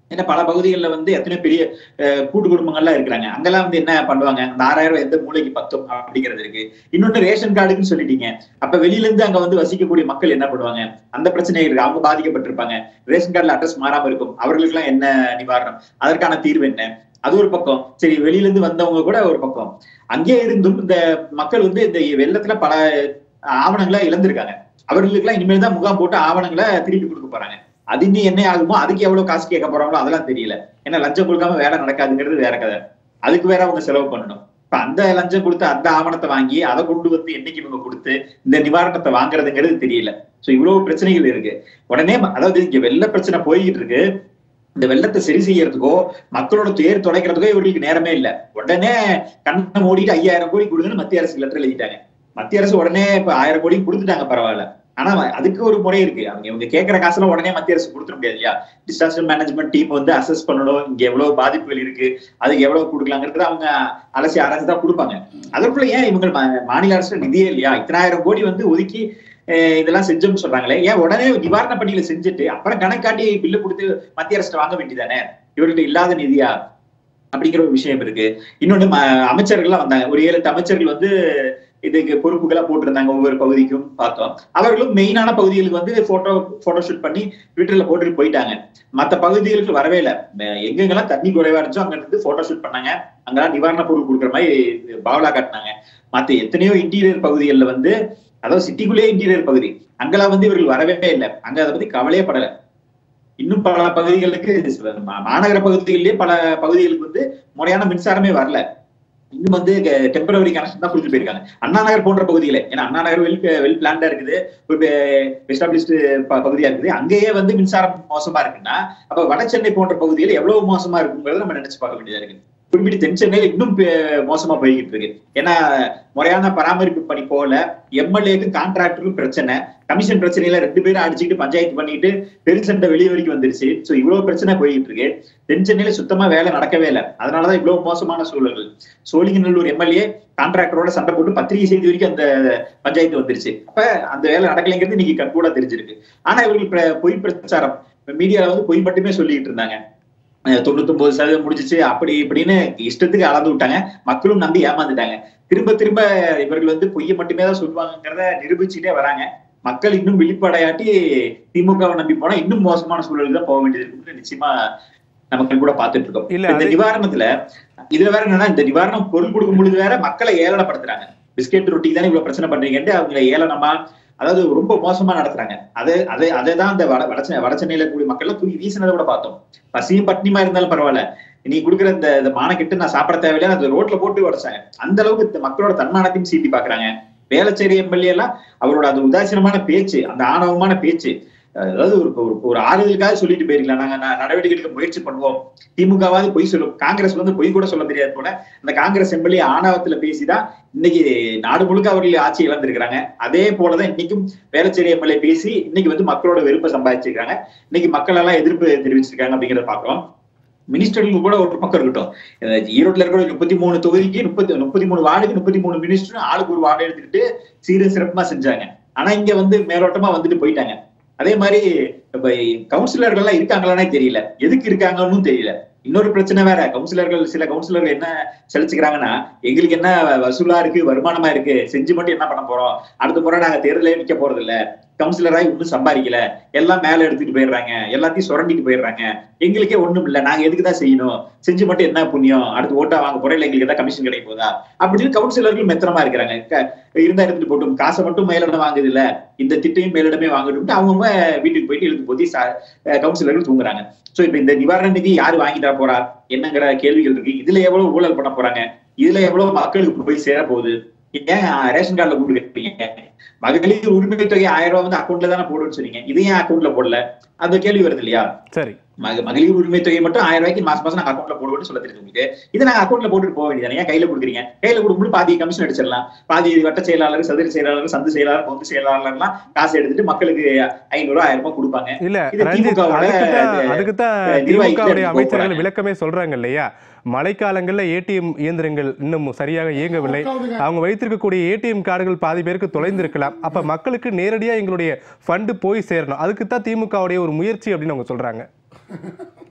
ஏன்னா பல பகுதிகளில் வந்து எத்தனை பெரிய அஹ், கூட்டு குடும்பங்கள்லாம் இருக்கிறாங்க அங்கெல்லாம் வந்து என்ன பண்ணுவாங்க அந்த ஆறாயிரம் ரூபாய் எந்த மூலைக்கு பத்தும் அப்படிங்கிறது இருக்கு இன்னொன்னு ரேஷன் கார்டுன்னு சொல்லிட்டீங்க அப்ப வெளியில இருந்து அங்க வந்து வசிக்கக்கூடிய மக்கள் என்ன பண்ணுவாங்க அந்த பிரச்சனை இருக்கு அவங்க பாதிக்கப்பட்டிருப்பாங்க ரேஷன் கார்டுல அட்ரஸ் மாறாம இருக்கும் அவர்களுக்கு எல்லாம் என்ன நிவாரணம் அதற்கான தீர்வு என்ன அது ஒரு பக்கம் சரி வெளியில இருந்து வந்தவங்க கூட ஒரு பக்கம் அங்கே இருந்தும் இந்த மக்கள் வந்து இந்த வெள்ளத்துல பல ஆவணங்களை இழந்திருக்காங்க அவர்களுக்கு எல்லாம் இனிமேல் தான் முகாம் போட்டு ஆவணங்களை திருப்பி கொடுக்க போறாங்க அது இன்னும் என்ன ஆகுமோ அதுக்கு எவ்வளவு காசு கேட்க போறாங்களோ அதெல்லாம் தெரியல ஏன்னா லஞ்சம் கொடுக்காம வேலை நடக்காதுங்கிறது வேற கதை அதுக்கு வேற அவங்க செலவு பண்ணணும் இப்ப அந்த லஞ்சம் கொடுத்து அந்த ஆவணத்தை வாங்கி அதை கொண்டு வந்து என்னைக்கு இவங்க கொடுத்து இந்த நிவாரணத்தை வாங்குறதுங்கிறது தெரியல சோ இவ்வளவு பிரச்சனைகள் இருக்கு உடனே ம- அதாவது இங்க வெள்ள பிரச்சனை போய்கிட்டு இருக்கு இந்த வெள்ளத்தை சரி செய்யறதுக்கோ மக்களோட துயர் துடைக்கிறதுக்கோ இவர்களுக்கு நேரமே இல்ல உடனே கண்ணை மூடிட்டு ஐயாயிரம் கோடி கொடுங்கன்னு மத்திய அரசு லெட்டர் எழுதிட்டாங்க மத்திய அரசு உடனே இப்ப ஆயிரம் கோடி கொடுத்துட்டாங்க பரவாயில்ல ஆனா அதுக்கு ஒரு முறை இருக்கு அவங்க இவங்க கேட்கிற காசுல உடனே மத்திய அரசு கொடுத்துட முடியாது இல்லையா டிசாஸ்டர் மேனேஜ்மெண்ட் டீம் வந்து அசஸ் பண்ணணும் இங்க எவ்வளவு பாதிப்புகள் இருக்கு அதுக்கு எவ்வளவு கொடுக்கலாங்கிறது அவங்க அலசி ஆராய்ச்சி தான் கொடுப்பாங்க அதற்குள்ள ஏன் இவங்க மா- மாநில அரசு நிதியே இல்லையா இத்தனாயிரம் கோடி வந்து ஒதுக்கி அஹ், இதெல்லாம் செஞ்சோம்னு சொல்றாங்களே ஏன் உடனே நிவாரண பணிகளை செஞ்சுட்டு அப்புறம் கணக்காட்டி பில்லு கொடுத்து மத்திய அரசு வாங்க வேண்டியதானே இவர்கிட்ட இல்லாத நிதியா அப்படிங்கிற ஒரு விஷயம் இருக்கு இன்னொன்னு ம- அமைச்சர்கள்லாம் வந்தாங்க ஒரு ஏழு எட்டு அமைச்சர்கள் வந்து இதுக்கு பொறுப்புகளா போட்டிருந்தாங்க ஒவ்வொரு பகுதிக்கும் பார்த்தோம் அவர்களும் மெயினான பகுதிகளுக்கு வந்து போட்டோ போட்டோ ஷூட் பண்ணி ட்விட்டர்ல போட்டுட்டு போயிட்டாங்க மத்த பகுதிகளுக்கு வரவே இல்லை எங்கெங்கெல்லாம் தண்ணி குறைவா இருந்துச்சோ அங்க இருந்து போட்டோ ஷூட் பண்ணாங்க அங்கெல்லாம் நிவாரண பொருள் கொடுக்குற மாதிரி பாவலா காட்டினாங்க மத்த எத்தனையோ இன்டீரியர் பகுதிகளில் வந்து அதாவது சிட்டிக்குள்ளேயே இன்டீரியர் பகுதி அங்கெல்லாம் வந்து இவர்கள் வரவே இல்லை அங்க அதை பத்தி கவலையே படல இன்னும் பல பகுதிகளுக்கு மா- மாநகர பகுதிகளிலேயே பல பகுதிகளுக்கு வந்து முறையான மின்சாரமே வரல இன்னும் வந்து டெம்பரவரி கனெக்ஷன் தான் கொடுத்துட்டு போயிருக்காங்க அண்ணா நகர் போன்ற பகுதிகளே ஏன்னா அண்ணா நகர் வெல் வெல் பிளான்டா இருக்குது ஒரு எஸ்டாப்ளிஷ்டு பகுதியா இருக்குது அங்கேயே வந்து மின்சாரம் மோசமா இருக்குன்னா அப்ப வட சென்னை போன்ற பகுதிகள் எவ்வளவு மோசமா இருக்குங்கிறத நம்ம நினைச்சு பார்க்க வேண்டியதா இருக்கு குறிப்பிட்டு தென் சென்னையில இன்னும் பே- மோசமா போய்கிட்டு இருக்கு ஏன்னா முறையான பராமரிப்பு பணி போல எம்எல்ஏக்கு கான்ட்ராக்டருக்கும் பிரச்சனை கமிஷன் பிரச்சனையில ரெண்டு பேரும் அடிச்சுக்கிட்டு பஞ்சாயத்து பண்ணிட்டு பெருசண்டை வெளியே வரைக்கும் வந்துருச்சு சோ இவ்வளவு பிரச்சனை போய்கிட்டு இருக்கு தென் சென்னையில சுத்தமா வேலை நடக்கவே இல்லை அதனாலதான் இவ்வளவு மோசமான சூழல்கள் சோழிங்கநல்லூர் எம்எல்ஏ கான்ட்ராக்டரோட சண்டை போட்டு பத்திரிகை செய்தி வரைக்கும் அந்த பஞ்சாயத்து வந்துருச்சு அப்ப அந்த வேலை நடக்கலைங்கிறது இன்னைக்கு கண்கூட தெரிஞ்சிருக்கு ஆனா இவர்கள் பிர- பொய் பிரச்சாரம் மீடியால வந்து பொய் மட்டுமே சொல்லிட்டு இருந்தாங்க அஹ் தொண்ணூத்தொன்பது சதவீதம் முடிஞ்சிச்சு அப்படி இப்படின்னு இஷ்டத்துக்கு அளந்து விட்டாங்க மக்களும் நம்பி ஏமாந்துட்டாங்க திரும்ப திரும்ப இவர்கள் வந்து பொய்யை மட்டுமே தான் சொல்லுவாங்கிறத நிரூபிச்சுட்டே வராங்க மக்கள் இன்னும் விழிப்படையாட்டி திமுகவை நம்பி போனா இன்னும் மோசமான சூழலுக்கு தான் போக வேண்டியது இருக்குன்னு நிச்சயமா நமக்கு கூட பார்த்துட்டு இருக்கோம் இல்ல, இந்த அது- நிவாரணத்துல இதுல வேற என்னன்னா இந்த நிவாரணம் பொருள் கொடுக்கும் பொழுது வேற மக்களை ஏளனப்படுத்துறாங்க பிஸ்கெட் ரொட்டி தானே இவ்வளவு பிரச்சனை பண்றீங்கன்ட்டு அவங்களை ஏளனமா அதாவது ரொம்ப மோசமா நடத்துறாங்க அது அது அதை தான் அந்த வட வட சென்னை- வட சென்னையில இருக்கக்கூடிய மக்கள் எல்லாம் தூக்கி வீசினதை கூட பார்த்தோம் பசியும் பட்டினியுமா இருந்தாலும் பரவாயில்ல நீ கொடுக்குற இந்த இந்த மானக்கெட்டு நான் சாப்பிட தேவையில்லை அது ரோட்ல போட்டு உடைச்சாங்க அந்த அளவுக்கு இந்த மக்களோட தன்மானத்தையும் சீட்டி பாக்குறாங்க வேளச்சேரி எம்எல்ஏ எல்லாம் அவரோட அந்த உதாசீனமான பேச்சு அந்த ஆணவமான பேச்சு அதாவது ஒரு ஒரு ஒரு ஆறுதலுக்காக சொல்லிட்டு போயிருக்கலாம் நாங்க ந- நடவடிக்கை எடுக்க முயற்சி பண்ணுவோம் திமுகவாவது பொய் சொல்லும் காங்கிரஸ் வந்து பொய் கூட சொல்ல தெரியாது போல அந்த காங்கிரஸ் எம்எல்ஏ ஆணவத்துல பேசிதான் இன்னைக்கு நாடு முழுக்க அவர்கள் ஆட்சி இழந்திருக்கிறாங்க அதே போலதான் இன்னைக்கும் வேளச்சேரி எம்எல்ஏ பேசி இன்னைக்கு வந்து மக்களோட வெறுப்பை சம்பாதிச்சிருக்காங்க இன்னைக்கு மக்கள் எல்லாம் எதிர்ப்பு தெரிவிச்சிருக்காங்க அப்படிங்கறத பாக்குறோம் மினிஸ்டர்களுக்கு கூட ஒரு பக்கம் இருக்கட்டும் அஹ் ஈரோட்ல இருக்கிற முப்பத்தி மூணு தொகுதிக்கு முப்பத்தி முப்பத்தி மூணு வார்டுக்கு முப்பத்தி மூணு மினிஸ்டரும் ஆளுக்கு ஒரு வார்டு எடுத்துக்கிட்டு சீர சிறப்புமா செஞ்சாங்க ஆனா இங்க வந்து மேலோட்டமா வந்துட்டு போயிட்டாங்க அதே மாதிரி இப்ப கவுன்சிலர்கள் எல்லாம் இருக்காங்களானே தெரியல எதுக்கு இருக்காங்கன்னு தெரியல இன்னொரு பிரச்சனை வேற கவுன்சிலர்கள் சில கவுன்சிலர்கள் என்ன செலுச்சுக்கிறாங்கன்னா எங்களுக்கு என்ன வசூலா இருக்கு வருமானமா இருக்கு செஞ்சு மட்டும் என்ன பண்ண போறோம் அடுத்த முறை நாங்க தேர்தலே நிக்க போறது இல்ல கவுன்சிலராய் ஒன்றும் சம்பாதிக்கல எல்லாம் மேல எடுத்துட்டு போயிடுறாங்க எல்லாத்தையும் சுரண்டிட்டு போயிடுறாங்க எங்களுக்கே ஒண்ணும் இல்ல நாங்க எதுக்கு தான் செய்யணும் செஞ்சு மட்டும் என்ன புண்ணியம் அடுத்து ஓட்டா வாங்க போறோம் இல்ல எங்களுக்கு ஏதாவது கமிஷன் கிடைக்க போதா அப்படின்னு கவுன்சிலர்கள் மெத்தனமா இருக்கிறாங்க க- இருந்தா எடுத்துட்டு போட்டும் காசை மட்டும் மேலிடம் வாங்குது இல்ல இந்த திட்டையும் மேலிடமே வாங்கட்டும் அவங்கவுங்க வீட்டுக்கு போயிட்டு இழுத்து போத்தி கவுன்சிலர்கள் தூங்குறாங்க சோ இப்ப இந்த நிவாரண நிதி யாரு வாங்கிட்டா போறா என்னங்கிற கேள்விகள் இருக்கு இதுல எவ்வளவு ஊழல் பண்ண போறாங்க இதுல எவ்வளவு மக்களுக்கு போய் சேர போகுது ஏன் ரேஷன் கார்டுல கொடுக்குறீங்க மகளிர் உரிமை தொகை ஆயிரம் ரூபாய் வந்து அக்கௌண்ட்ல தானே போடுன்னு சொன்னீங்க இது ஏன் அக்கௌண்ட்ல போடல அந்த கேள்வி வருது இல்லையா சரி மக- மகளிர் உரிமை தொகை மட்டும் ஆயிரம் ரூபாய்க்கு மாசம் மாசம் நாங்க அக்கௌண்ட்ல போடுவோம்னு சொல்ல தெரியுது உங்களுக்கு இதை நாங்க அக்கௌண்ட்ல போட்டுட்டு போக வேண்டியதானே ஏன் கையில கொடுக்குறீங்க கையில கொடுக்கும்போது பாதி கமிஷன் அடிச்சிடலாம் பாதி வட்ட செயலாளர் சதுர செயலாளர் சந்து செயலாளர் பொந்து செயலாளர்லாம் காசு எடுத்துட்டு மக்களுக்கு ஐநூறு ரூபாய் ஆயிரம் ரூபாய் கொடுப்பாங்க இல்ல இது ரஞ்சித் திமுகவோட அதுக்குத்தான் அதுக்குத்தான் அஹ், நிர்வாகிகள் திமுகவுடைய எடுத்து அமைச்சர்கள் போறாங்க. விளக்கமே சொல்றாங்க இல்லையா மழைக்காலங்கள்ல ஏடிஎம் இயந்திரங்கள் இன்னும் சரியாக இயங்கவில்லை அவங்க வைத்திருக்கக்கூடிய ஏடிஎம் கார்டுகள் பாதி பேருக்கு தொலைந்திருக்கலாம் அப்ப மக்களுக்கு நேரடியா எங்களுடைய ஃபண்டு போய் சேரணும் அதுக்கு தான் திமுகவுடைய ஒரு முயற்சி அப்படின்னு அவங்க சொல்றாங்க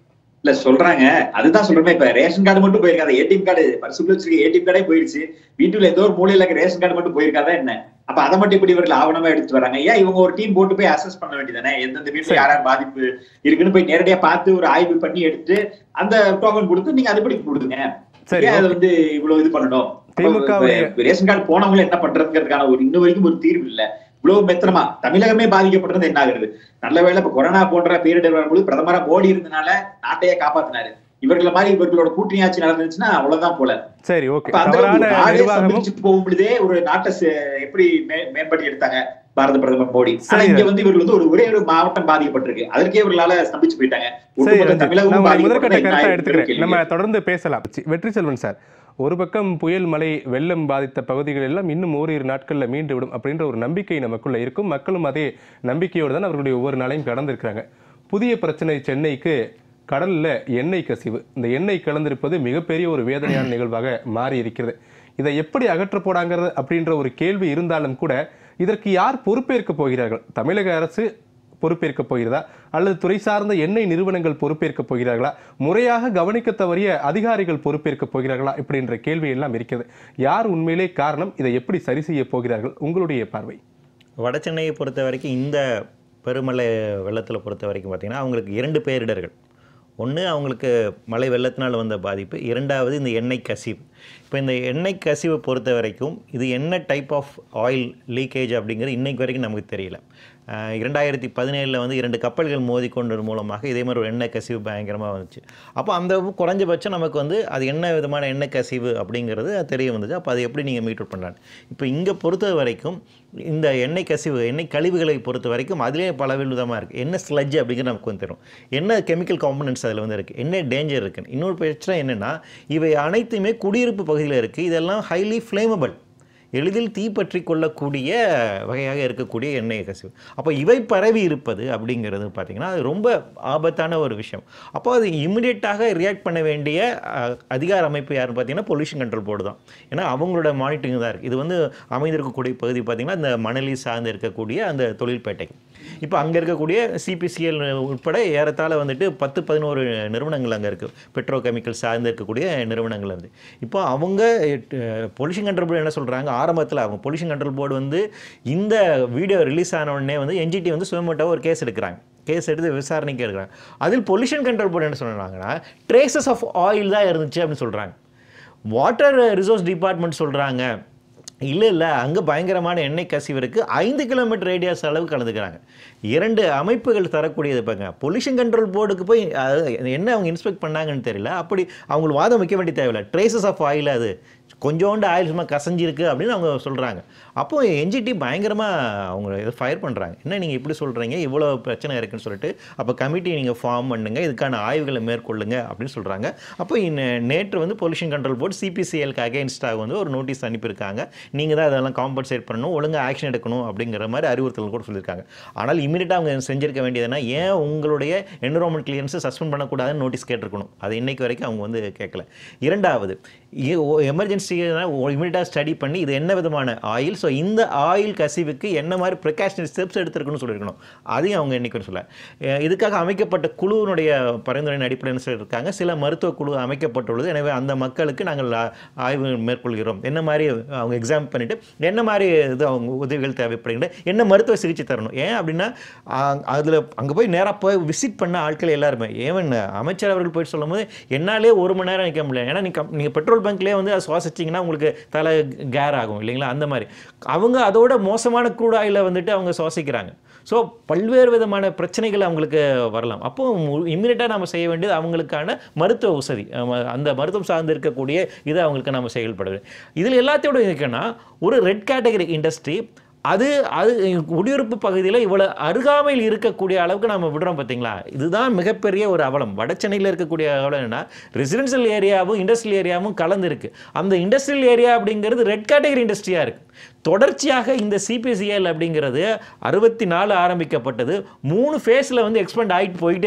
இல்ல சொல்றாங்க அதுதான் சொல்றேன் இப்ப ரேஷன் கார்டு மட்டும் போயிருக்காது ஏடிஎம் கார்டு பரிசுக்குள்ள வச்சிருக்க ஏடிஎம் கார்டே போயிருச்சு வீட்டுல ஏதோ ஒரு மூலையில இருக்க ரேஷன் கார்டு மட்டும் போயிருக்காதா என்ன அப்ப அதை மட்டும் இப்படி இவர்கள் ஆவணமா எடுத்து வராங்க ஏன் இவங்க ஒரு டீம் போட்டு போய் அசஸ் பண்ண வேண்டியதானே எந்தெந்த வீட்டுல யார் யார் பாதிப்பு இருக்குன்னு போய் நேரடியா பார்த்து ஒரு ஆய்வு பண்ணி எடுத்து அந்த டோக்கன் கொடுத்து நீங்க அதுபடி கொடுங்க சரி, ஏன் அதை வந்து இவ்வளவு இது பண்ணணும் திமுக வுடைய- அப்ப ரேஷன் கார்டு போனவங்க என்ன பண்றதுங்கிறதுக்கான ஒரு இன்ன வரைக்கும் ஒரு தீர்வு இல்ல இவ்வளவு மெத்தனமா தமிழகமே பாதிக்கப்பட்டது என்ன ஆகுறது நல்ல வேளை இப்ப கொரோனா போன்ற பேரிடர் வரும்போது பிரதமரா மோடி இருந்தனால நாட்டையே காப்பாத்தினாரு இவர்களை மாதிரி இவர்களோட கூட்டணி ஆட்சி நடந்துச்சுன்னா அவ்வளவுதான் போல சரி ஓகே அப்ப அந்த தவறான அளவுக்கு நாடே நிர்வாகமும் சம்பிச்சு போகும் பொழுதே ஒரு நாட்டை சே- எப்படி மே- மேம்படுத்தி எடுத்தாங்க பாரத பிரதமர் மோடி ஆனா சரி. இங்க வந்து இவர்கள் வந்து ஒரு ஒரே ஒரு மாவட்டம் பாதிக்கப்பட்டிருக்கு அதற்கே இவர்களால ஸ்தம்பிச்சு போயிட்டாங்க சரி ஒட்டுமொத்த ரஞ்சித், தமிழகமும் நான் உங்களுடைய முதற்கட்ட பாதிக்கப்பட்டது கருத்தை என்ன எடுத்துக்கிறேன் கேள்வி. நம்ம தொடர்ந்து பேசலாம் சி, வெற்றி செல்வன் சார் ஒரு பக்கம் புயல் மழை வெள்ளம் பாதித்த பகுதிகள் எல்லாம் இன்னும் ஓரிரு நாட்களில் மீண்டு விடும் அப்படின்ற ஒரு நம்பிக்கை நமக்குள்ள இருக்கும் மக்களும் அதே நம்பிக்கையோடு தான் அவர்களுடைய ஒவ்வொரு நாளையும் கடந்திருக்கிறாங்க புதிய பிரச்சனை சென்னைக்கு கடல்ல எண்ணெய் கசிவு இந்த எண்ணெய் கலந்திருப்பது மிகப்பெரிய ஒரு வேதனையான நிகழ்வாக மாறி இருக்கிறது இதை எப்படி அகற்ற போடாங்கிறது அப்படின்ற ஒரு கேள்வி இருந்தாலும் கூட இதற்கு யார் பொறுப்பேற்க போகிறார்கள் தமிழக அரசு பொறுப்பேற்க போகிறதா அல்லது துறை சார்ந்த எண்ணெய் நிறுவனங்கள் பொறுப்பேற்க போகிறார்களா முறையாக கவனிக்க தவறிய அதிகாரிகள் பொறுப்பேற்க போகிறார்களா இப்படின்ற கேள்வி எல்லாம் இருக்கிறது யார் உண்மையிலே காரணம் இதை எப்படி சரி செய்ய போகிறார்கள் உங்களுடைய பார்வை வட சென்னையை பொறுத்த வரைக்கும் இந்த பெருமழை வெள்ளத்தில் பொறுத்த வரைக்கும் பார்த்தீங்கன்னா அவங்களுக்கு இரண்டு பேரிடர்கள் ஒன்று அவங்களுக்கு மழை வெள்ளத்தினால் வந்த பாதிப்பு இரண்டாவது இந்த எண்ணெய் கசிவு இப்போ இந்த எண்ணெய் கசிவை பொறுத்த வரைக்கும் இது என்ன டைப் ஆஃப் ஆயில் லீக்கேஜ் அப்படிங்கிறது இன்னைக்கு வரைக்கும் நமக்கு தெரியல அஹ் இரண்டாயிரத்தி பதினேழில் வந்து இரண்டு கப்பல்கள் மோதிக்கொண்டது மூலமாக இதே மாதிரி ஒரு எண்ணெய் கசிவு பயங்கரமாக வந்துச்சு அப்போ அந்த குறைஞ்சபட்சம் நமக்கு வந்து அது என்ன விதமான எண்ணெய் கசிவு அப்படிங்கிறது அது தெரிய வந்துச்சு அப்போ அதை எப்படி நீங்கள் மீட் அவுட் பண்ணலாம் இப்போ இங்கே பொறுத்த வரைக்கும் இந்த எண்ணெய் கசிவு எண்ணெய் கழிவுகளை பொறுத்த வரைக்கும் அதிலே பல விதமாக இருக்குது என்ன ஸ்லட்ஜ் அப்படிங்கிறது நமக்கு வந்து தெரியும் என்ன கெமிக்கல் காம்பனன்ட்ஸ் அதில் வந்து இருக்குது என்ன டேஞ்சர் இருக்குது இன்னொரு பிரச்சனை என்னென்னா இவை அனைத்துமே குடியிருப்பு பகுதியில் இருக்குது இதெல்லாம் ஹைலி ஃப்ளேமபிள் எளிதில் தீப்பற்றி கொள்ளக்கூடிய வகையாக இருக்கக்கூடிய எண்ணெய் கசிவு அப்போ இவை பரவி இருப்பது அப்படிங்கிறது பார்த்திங்கன்னா அது ரொம்ப ஆபத்தான ஒரு விஷயம் அப்போ அது இமிடியேட்டாக ரியாக்ட் பண்ண வேண்டிய அஹ், அதிகார அமைப்பு யாருன்னு பார்த்தீங்கன்னா பொல்யூஷன் கண்ட்ரோல் போர்டு தான் ஏன்னா அவங்களோட மானிட்டரிங் தான் இருக்குது இது வந்து அமைந்திருக்கக்கூடிய பகுதி பார்த்திங்கன்னா இந்த மணலி சார்ந்து இருக்கக்கூடிய அந்த தொழில்பேட்டை இப்போ அங்கே இருக்கக்கூடிய சிபிசிஎல் உட்பட ஏறத்தாழ வந்துட்டு பத்து பதினோரு நிறுவனங்கள் அங்கே இருக்குது பெட்ரோ கெமிக்கல் சார்ந்து இருக்கக்கூடிய நிறுவனங்கள் இருந்து இப்போ அவங்க பொல்யூஷன் கண்ட்ரோல் போர்டு என்ன சொல்கிறாங்க ஆரம்பத்தில் அவங்க பொல்யூஷன் கண்ட்ரோல் போர்டு வந்து இந்த வீடியோ ரிலீஸ் ஆன உடனே வந்து என்ஜிடி வந்து சுயமோட்டாக ஒரு கேஸ் எடுக்கிறாங்க கேஸ் எடுத்து விசாரணைக்கு எடுக்கிறாங்க அதில் பொல்யூஷன் கண்ட்ரோல் போர்டு என்ன சொல்கிறாங்கன்னா ட்ரேசஸ் ஆஃப் ஆயில் தான் இருந்துச்சு அப்படின்னு சொல்கிறாங்க வாட்டர் ரிசோர்ஸ் டிபார்ட்மெண்ட் சொல்கிறாங்க இல்லை இல்லை அங்கே பயங்கரமான எண்ணெய் கசிவு இருக்குது ஐந்து கிலோமீட்டர் ரேடியஸ் அளவு கலந்துக்கிறாங்க இரண்டு அமைப்புகள் தரக்கூடியது பாருங்க பொல்யூஷன் கண்ட்ரோல் போர்டுக்கு போய் அது என்ன அவங்க இன்ஸ்பெக்ட் பண்ணாங்கன்னு தெரியல அப்படி அவங்களுக்கு வாதம் வைக்க வேண்டிய தேவையில்லை ட்ரேசஸ் ஆஃப் ஆயில் அது கொஞ்சோண்டு ஆயில் சும்மா கசஞ்சிருக்கு அப்படின்னு அவங்க சொல்கிறாங்க அப்போ என்ஜிடி பயங்கரமாக அவங்க இதை ஃபயர் பண்ணுறாங்க என்ன நீங்கள் இப்படி சொல்கிறீங்க இவ்வளோ பிரச்சனை இருக்குன்னு சொல்லிட்டு அப்போ கமிட்டி நீங்கள் ஃபார்ம் பண்ணுங்க இதுக்கான ஆய்வுகளை மேற்கொள்ளுங்க அப்படின்னு சொல்கிறாங்க அப்போ இன்ன- நேற்று வந்து பொல்யூஷன் கண்ட்ரோல் போர்டு சிபிசிஎல்க்கு அகேன்ஸ்டாக வந்து ஒரு நோட்டீஸ் அனுப்பியிருக்காங்க நீங்கள் தான் அதெல்லாம் காம்பன்சேட் பண்ணணும் ஒழுங்கா ஆக்ஷன் எடுக்கணும் அப்படிங்கிற மாதிரி அறிவுறுத்தல் கூட சொல்லியிருக்காங்க ஆனால் இமீடியட்டாக அவங்க செஞ்சிருக்க வேண்டியதுன்னா ஏன் உங்களுடைய என்விரான்மெண்ட் கிளியரன்ஸை சஸ்பெண்ட் பண்ணக்கூடாதுன்னு நோட்டீஸ் கேட்டிருக்கணும் அது இன்னைக்கு வரைக்கும் அவங்க வந்து கேட்கல இரண்டாவது எமர்ஜென்சி இமீடியட்டாக ஸ்டடி பண்ணி இது என்ன விதமான ஆயில் ஸோ இந்த ஆயில் கசிவுக்கு என்ன மாதிரி ப்ரிகாஷனரி ஸ்டெப்ஸ் எடுத்திருக்கணும்னு சொல்லியிருக்கணும் அதையும் அவங்க இன்னைக்கு சொல்ல அஹ் இதுக்காக அமைக்கப்பட்ட குழுவினுடைய பரிந்துரையின் அடிப்படையில் சொல்லியிருக்காங்க சில மருத்துவ குழு அமைக்கப்பட்டுள்ளது எனவே அந்த மக்களுக்கு நாங்கள் ஆ- ஆய்வு மேற்கொள்கிறோம் என்ன மாதிரி அவங்க எக்ஸாம் பண்ணிட்டு என்ன மாதிரி இது அவங்க உதவிகள் தேவைப்படுகின்ற என்ன மருத்துவ சிகிச்சை தரணும் ஏன் அப்படின்னா அதில் அங்கே போய் நேராக போய் விசிட் பண்ண ஆட்கள் எல்லாருமே ஏவன் அமைச்சர் அவர்கள் போயிட்டு சொல்லும்போது என்னாலே ஒரு மணி நேரம் நிற்க முடியல ஏன்னா நீங்கள் நீங்கள் பெட்ரோல் பங்க்லேயே வந்து அதை சுவாசிச்சிங்கன்னா உங்களுக்கு தலை கேர் ஆகும் இல்லைங்களா அந்த மாதிரி அவங்க அதோட மோசமான crude oil ஆயிலை வந்துட்டு அவங்க சுவாசிக்கிறாங்க ஸோ பல்வேறு விதமான பிரச்சனைகள் அவங்களுக்கு வரலாம் அப்போ இம்மிடியட்டாக நம்ம செய்ய வேண்டியது அவங்களுக்கான மருத்துவ வசதி அஹ் அந்த மருத்துவம் சார்ந்து இருக்கக்கூடிய இதை அவங்களுக்கு நம்ம செயல்படுது இதில் எல்லாத்தையோட இருக்குன்னா ஒரு ரெட் கேட்டகரி இண்டஸ்ட்ரி அது அது குடியிருப்பு பகுதியில் இவ்வளோ அருகாமையில் இருக்கக்கூடிய அளவுக்கு நம்ம விடுறோம் பார்த்தீங்களா இதுதான் மிகப்பெரிய ஒரு அவலம் வட சென்னையில் இருக்கக்கூடிய அவலம் என்னன்னா ரெசிடென்ஷியல் ஏரியாவும் இண்டஸ்ட்ரியல் ஏரியாவும் கலந்து இருக்கு அந்த இண்டஸ்ட்ரியல் ஏரியா அப்படிங்கிறது ரெட் கேட்டகரி இண்டஸ்ட்ரியாக இருக்கு தொடர்ச்சியாக இந்த சிபிசிஎல் அப்படிங்கிறது அறுபத்தி நாலு ஆரம்பிக்கப்பட்டது மூணு ஃபேஸில் வந்து எக்ஸ்பெண்ட் ஆகிட்டு போயிட்டே இருக்கு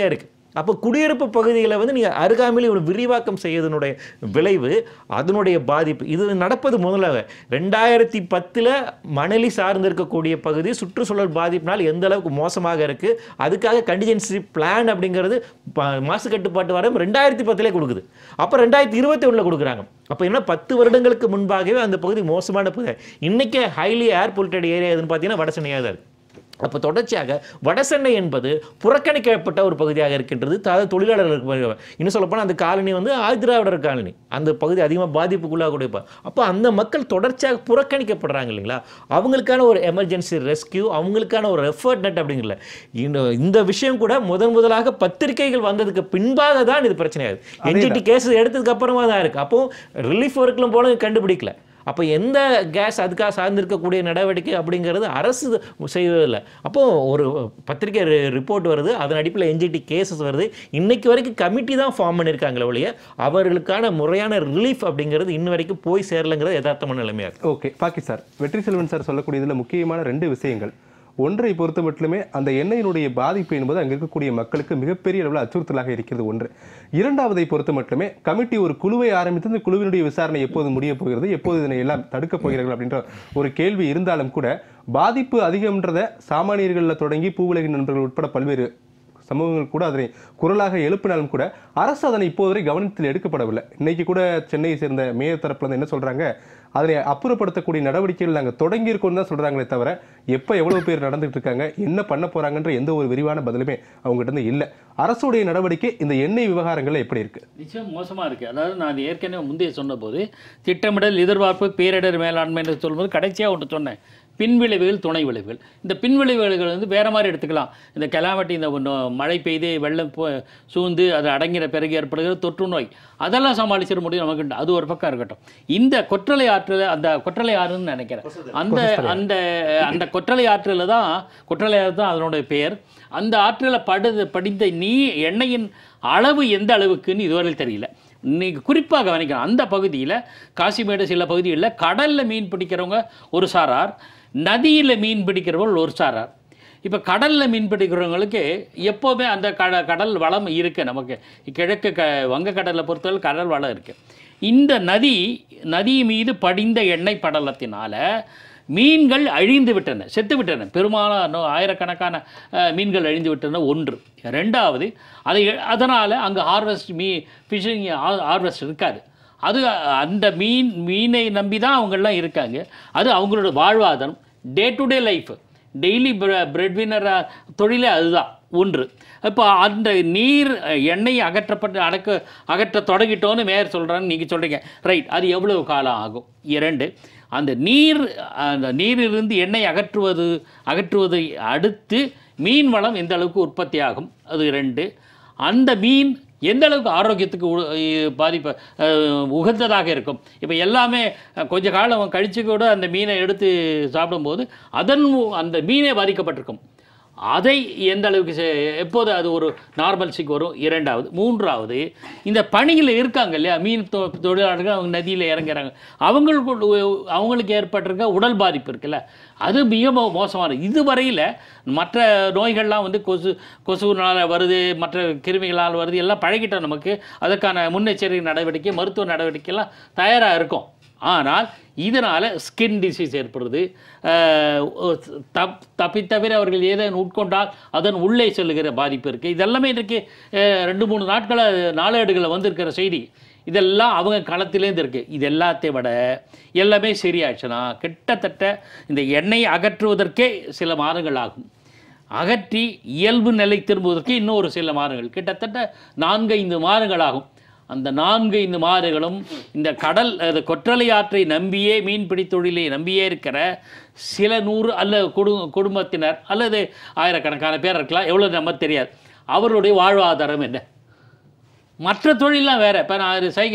அப்போ குடியிருப்பு பகுதிகளை வந்து நீங்கள் அருகாமையில் ஒரு விரிவாக்கம் செய்வதனுடைய விளைவு அதனுடைய பாதிப்பு இது நடப்பது முதலாக ரெண்டாயிரத்தி பத்தில் மணலி சார்ந்து இருக்கக்கூடிய பகுதி சுற்றுச்சூழல் பாதிப்பினால் எந்த அளவுக்கு மோசமாக இருக்குது அதுக்காக கண்டிஜென்சி பிளான் அப்படிங்கிறது ப- மாசு கட்டுப்பாட்டு வாரம் ரெண்டாயிரத்தி பத்திலே கொடுக்குது அப்போ ரெண்டாயிரத்தி இருபத்தி ஒன்றில் கொடுக்குறாங்க அப்போ என்ன பத்து வருடங்களுக்கு முன்பாகவே அந்த பகுதி மோசமான பகுதி இன்னைக்கு ஹைலி ஏர் பொலிட்டட் ஏரியா எதுன்னு பார்த்தீங்கன்னா வடசென்னையாக தான் இருக்குது அப்போ தொடர்ச்சியாக வடசென்னை என்பது புறக்கணிக்கப்பட்ட ஒரு பகுதியாக இருக்கின்றது அதாவது தொழிலாளர்களுக்கு பகுதி. இன்னும் சொல்லப்போனால் அந்த காலனி வந்து ஆதிராவிடர் காலனி அந்த பகுதி அதிகமாக பாதிப்புக்குள்ளாக கூட இருப்பாங்க அப்போ அந்த மக்கள் தொடர்ச்சியாக புறக்கணிக்கப்படுறாங்க இல்லைங்களா அவங்களுக்கான ஒரு எமர்ஜென்சி ரெஸ்கியூ அவங்களுக்கான ஒரு எஃபர்ட் நெட் அப்படிங்கல இந்த இந்த விஷயம் கூட முதன் முதலாக பத்திரிகைகள் வந்ததுக்கு பின்பாக தான் இது பிரச்சனையாகுது என்ஜிடி கேஸ் எடுத்ததுக்கு அப்புறமா தான் இருக்குது அப்போ ரிலீஃப் ஒர்க்லாம் போல கண்டுபிடிக்கல அப்போ எந்த கேஸ் அதுக்காக சார்ந்திருக்கக்கூடிய நடவடிக்கை அப்படிங்கிறது அரசு செய்வதில்லை அப்போது ஒரு பத்திரிக்கை ரிப்போர்ட் வருது அதன் அடிப்படையில் என்ஜிடி கேசஸ் வருது இன்னைக்கு வரைக்கும் கமிட்டி தான் ஃபார்ம் பண்ணியிருக்காங்களே ஒழிய அவர்களுக்கான முறையான ரிலீஃப் அப்படிங்கிறது இன்ன வரைக்கும் போய் சேரலைங்கிறது யதார்த்தமான நிலைமையாக இருக்கு ஓகே பாக்கி சார் வெற்றி செல்வன் சார் சொல்லக்கூடியதுல முக்கியமான ரெண்டு விஷயங்கள் ஒன்றை பொறுத்த மட்டுமே அந்த எண்ணெயினுடைய பாதிப்பு என்பது அங்கே இருக்கக்கூடிய மக்களுக்கு மிகப்பெரிய அளவில் அச்சுறுத்தலாக இருக்கிறது ஒன்று இரண்டாவதை பொறுத்த மட்டுமே கமிட்டி ஒரு குழுவை ஆரம்பித்து இந்த குழுவினுடைய விசாரணை எப்போது முடிய போகிறது எப்போது இதனை எல்லாம் தடுக்கப் போகிறார்கள் அப்படின்ற ஒரு கேள்வி இருந்தாலும் கூட பாதிப்பு அதிகம்ன்றத சாமானியர்களில் தொடங்கி பூவுலகின் நண்பர்கள் உட்பட பல்வேறு சமூகங்கள் கூட அதனை குரலாக எழுப்பினாலும் கூட அரசு அதனை இப்போதுவரை கவனத்தில் எடுக்கப்படவில்லை இன்னைக்கு கூட சென்னையை சேர்ந்த மேயர் தரப்புல இருந்து என்ன சொல்றாங்க அதனை அப்புறப்படுத்தக்கூடிய நடவடிக்கைகள் நாங்கள் தொடங்கி இருக்கோம் தான் சொல்றாங்களே தவிர எப்போ எவ்வளவு பேர் நடந்துட்டு இருக்காங்க என்ன பண்ண போறாங்கன்ற எந்த ஒரு விரிவான பதிலுமே அவங்ககிட்ட இருந்து இல்லை அரசுடைய நடவடிக்கை இந்த எண்ணெய் விவகாரங்கள்ல எப்படி இருக்கு நிச்சயம் மோசமாக இருக்குது அதாவது நான் ஏற்கனவே முந்தைய சொன்னபோது திட்டமிடல் எதிர்பார்ப்பு பேரிடர் மேலாண்மை என்று சொல்லும்போது கடைசியாக ஒன்று சொன்னேன் பின்விளைவுகள் துணை விளைவுகள் இந்த பின்விளைவுகள் வந்து வேறு மாதிரி எடுத்துக்கலாம் இந்த கெலாமட்டி இந்த ஒண்ணு மழை பெய்து வெள்ளம் போ- சூழ்ந்து அது அடங்கிற பிறகு ஏற்படுகிற தொற்று நோய் அதெல்லாம் சமாளிச்சிட முடியும் நமக்கு உண்டு. அது ஒரு பக்கம் இருக்கட்டும் இந்த கொற்றலை ஆற்றில் அந்த கொற்றலை ஆறுன்னு நினைக்கிறேன் அந்த அந்த அந்த கொற்றலை ஆற்றில் தான் கொற்றலை ஆறு தான் அதனுடைய பெயர் அந்த ஆற்றில் படுது படிந்த நீ எண்ணெயின் அளவு எந்த அளவுக்குன்னு இதுவரை தெரியல இன்னைக்கு குறிப்பாக கவனிக்கணும் அந்த பகுதியில் காசிமேடு சில பகுதிகளில் கடலில் மீன் பிடிக்கிறவங்க ஒரு சாரார் நதியில் மீன் பிடிக்கிறவர்கள் ஒரு சாரார் இப்போ கடலில் மீன் பிடிக்கிறவங்களுக்கு எப்போவுமே அந்த கட கடல் வளம் இருக்குது நமக்கு கிழக்கு க வங்கக்கடலை பொறுத்தவரை கடல் வளம் இருக்குது இந்த நதி நதி மீது படிந்த எண்ணெய் படலத்தினால மீன்கள் அழிந்து விட்டன செத்து விட்டன பெரும்பாலான ஆயிரக்கணக்கான அஹ், மீன்கள் அழிந்து விட்டன ஒன்று ரெண்டாவது அதை அதனால் அங்கே ஹார்வெஸ்ட் மீ ஃபிஷிங் ஹார்வெஸ்ட் இருக்காது அது அந்த மீன் மீனை நம்பி தான் அவங்கெல்லாம் இருக்காங்க அது அவங்களோட வாழ்வாதாரம் day to day life daily bread winner தொழிலே அதுதான் ஒன்று இப்போ அந்த நீர் அஹ், எண்ணெய் அகற்றப்பட்டு அடக்க அகற்ற தொடங்கிட்டோன்னு மேயர் சொல்கிறாங்க நீங்கள் சொல்கிறீங்க ரைட் அது எவ்வளவு காலம் ஆகும் இரண்டு அந்த நீர் அந்த நீரிலிருந்து எண்ணெய் அகற்றுவது அகற்றுவதை அடுத்து மீன் வளம் எந்த அளவுக்கு உற்பத்தி ஆகும் அது ரெண்டு அந்த மீன் எந்த அளவுக்கு ஆரோக்கியத்துக்கு உ- இ- பாதிப்பு அஹ், உகந்ததாக இருக்கும் இப்போ எல்லாமே அஹ், கொஞ்ச காலம் கழிச்சு கூட அந்த மீனை எடுத்து சாப்பிடும்போது அதன் மு- அந்த மீனே பாதிக்கப்பட்டிருக்கும் அதை எந்த அளவுக்கு செ- எப்போது அது ஒரு நார்மல்சிக்கு வரும் இரண்டாவது மூன்றாவது இந்த பணியில் இருக்காங்க இல்லையா மீன் தொ தொழிலாளர்கள் அவங்க நதியில் இறங்குறாங்க அவங்களுக்கு உ- அவங்களுக்கு ஏற்பட்டிருக்க உடல் பாதிப்பு இருக்குல்ல அது மிக மோ- மோசமானது இதுவரையில் மற்ற நோய்கள்லாம் வந்து கொசு கொசுனால் வருது மற்ற கிருமிகளால் வருது எல்லாம் பழகிட்டோம் நமக்கு அதற்கான முன்னெச்சரிக்கை நடவடிக்கை மருத்துவ நடவடிக்கைலாம் தயாராக இருக்கும் ஆனால் இதனால் ஸ்கின் டிசீஸ் ஏற்படுறது அஹ், ஒ- தப் தப்பித்தவிர அவர்கள் ஏதேனும் உட்கொண்டால் அதன் உள்ளே செல்லுகிற பாதிப்பு இருக்குது இதெல்லாமே இன்றைக்கு அஹ், ரெண்டு மூணு நாட்களாக நாளேடுகளில் வந்திருக்கிற செய்தி இதெல்லாம் அவங்க களத்திலேருந்து இருக்குது இது எல்லாத்தையும் விட எல்லாமே சரியாச்சுன்னா கிட்டத்தட்ட இந்த எண்ணெய் அகற்றுவதற்கே சில மாதங்கள் ஆகும் அகற்றி இயல்பு நிலை திரும்புவதற்கு இன்னும் ஒரு சில மாதங்கள் கிட்டத்தட்ட நான்கு ஐந்து மாதங்கள் ஆகும் அந்த நான்கு ஐந்து மாதங்களும் இந்த கடல் அது கொற்றலை ஆற்றை நம்பியே மீன்பிடி தொழிலை நம்பியே இருக்கிற சில நூறு அல்ல குடு குடும்பத்தினர் அல்லது ஆயிரக்கணக்கான பேர் இருக்கலாம் எவ்வளோ நம்ம தெரியாது அவருடைய வாழ்வாதாரம் என்ன மற்ற தொழிலாம் வேறு இப்போ நான் ஒரு சைக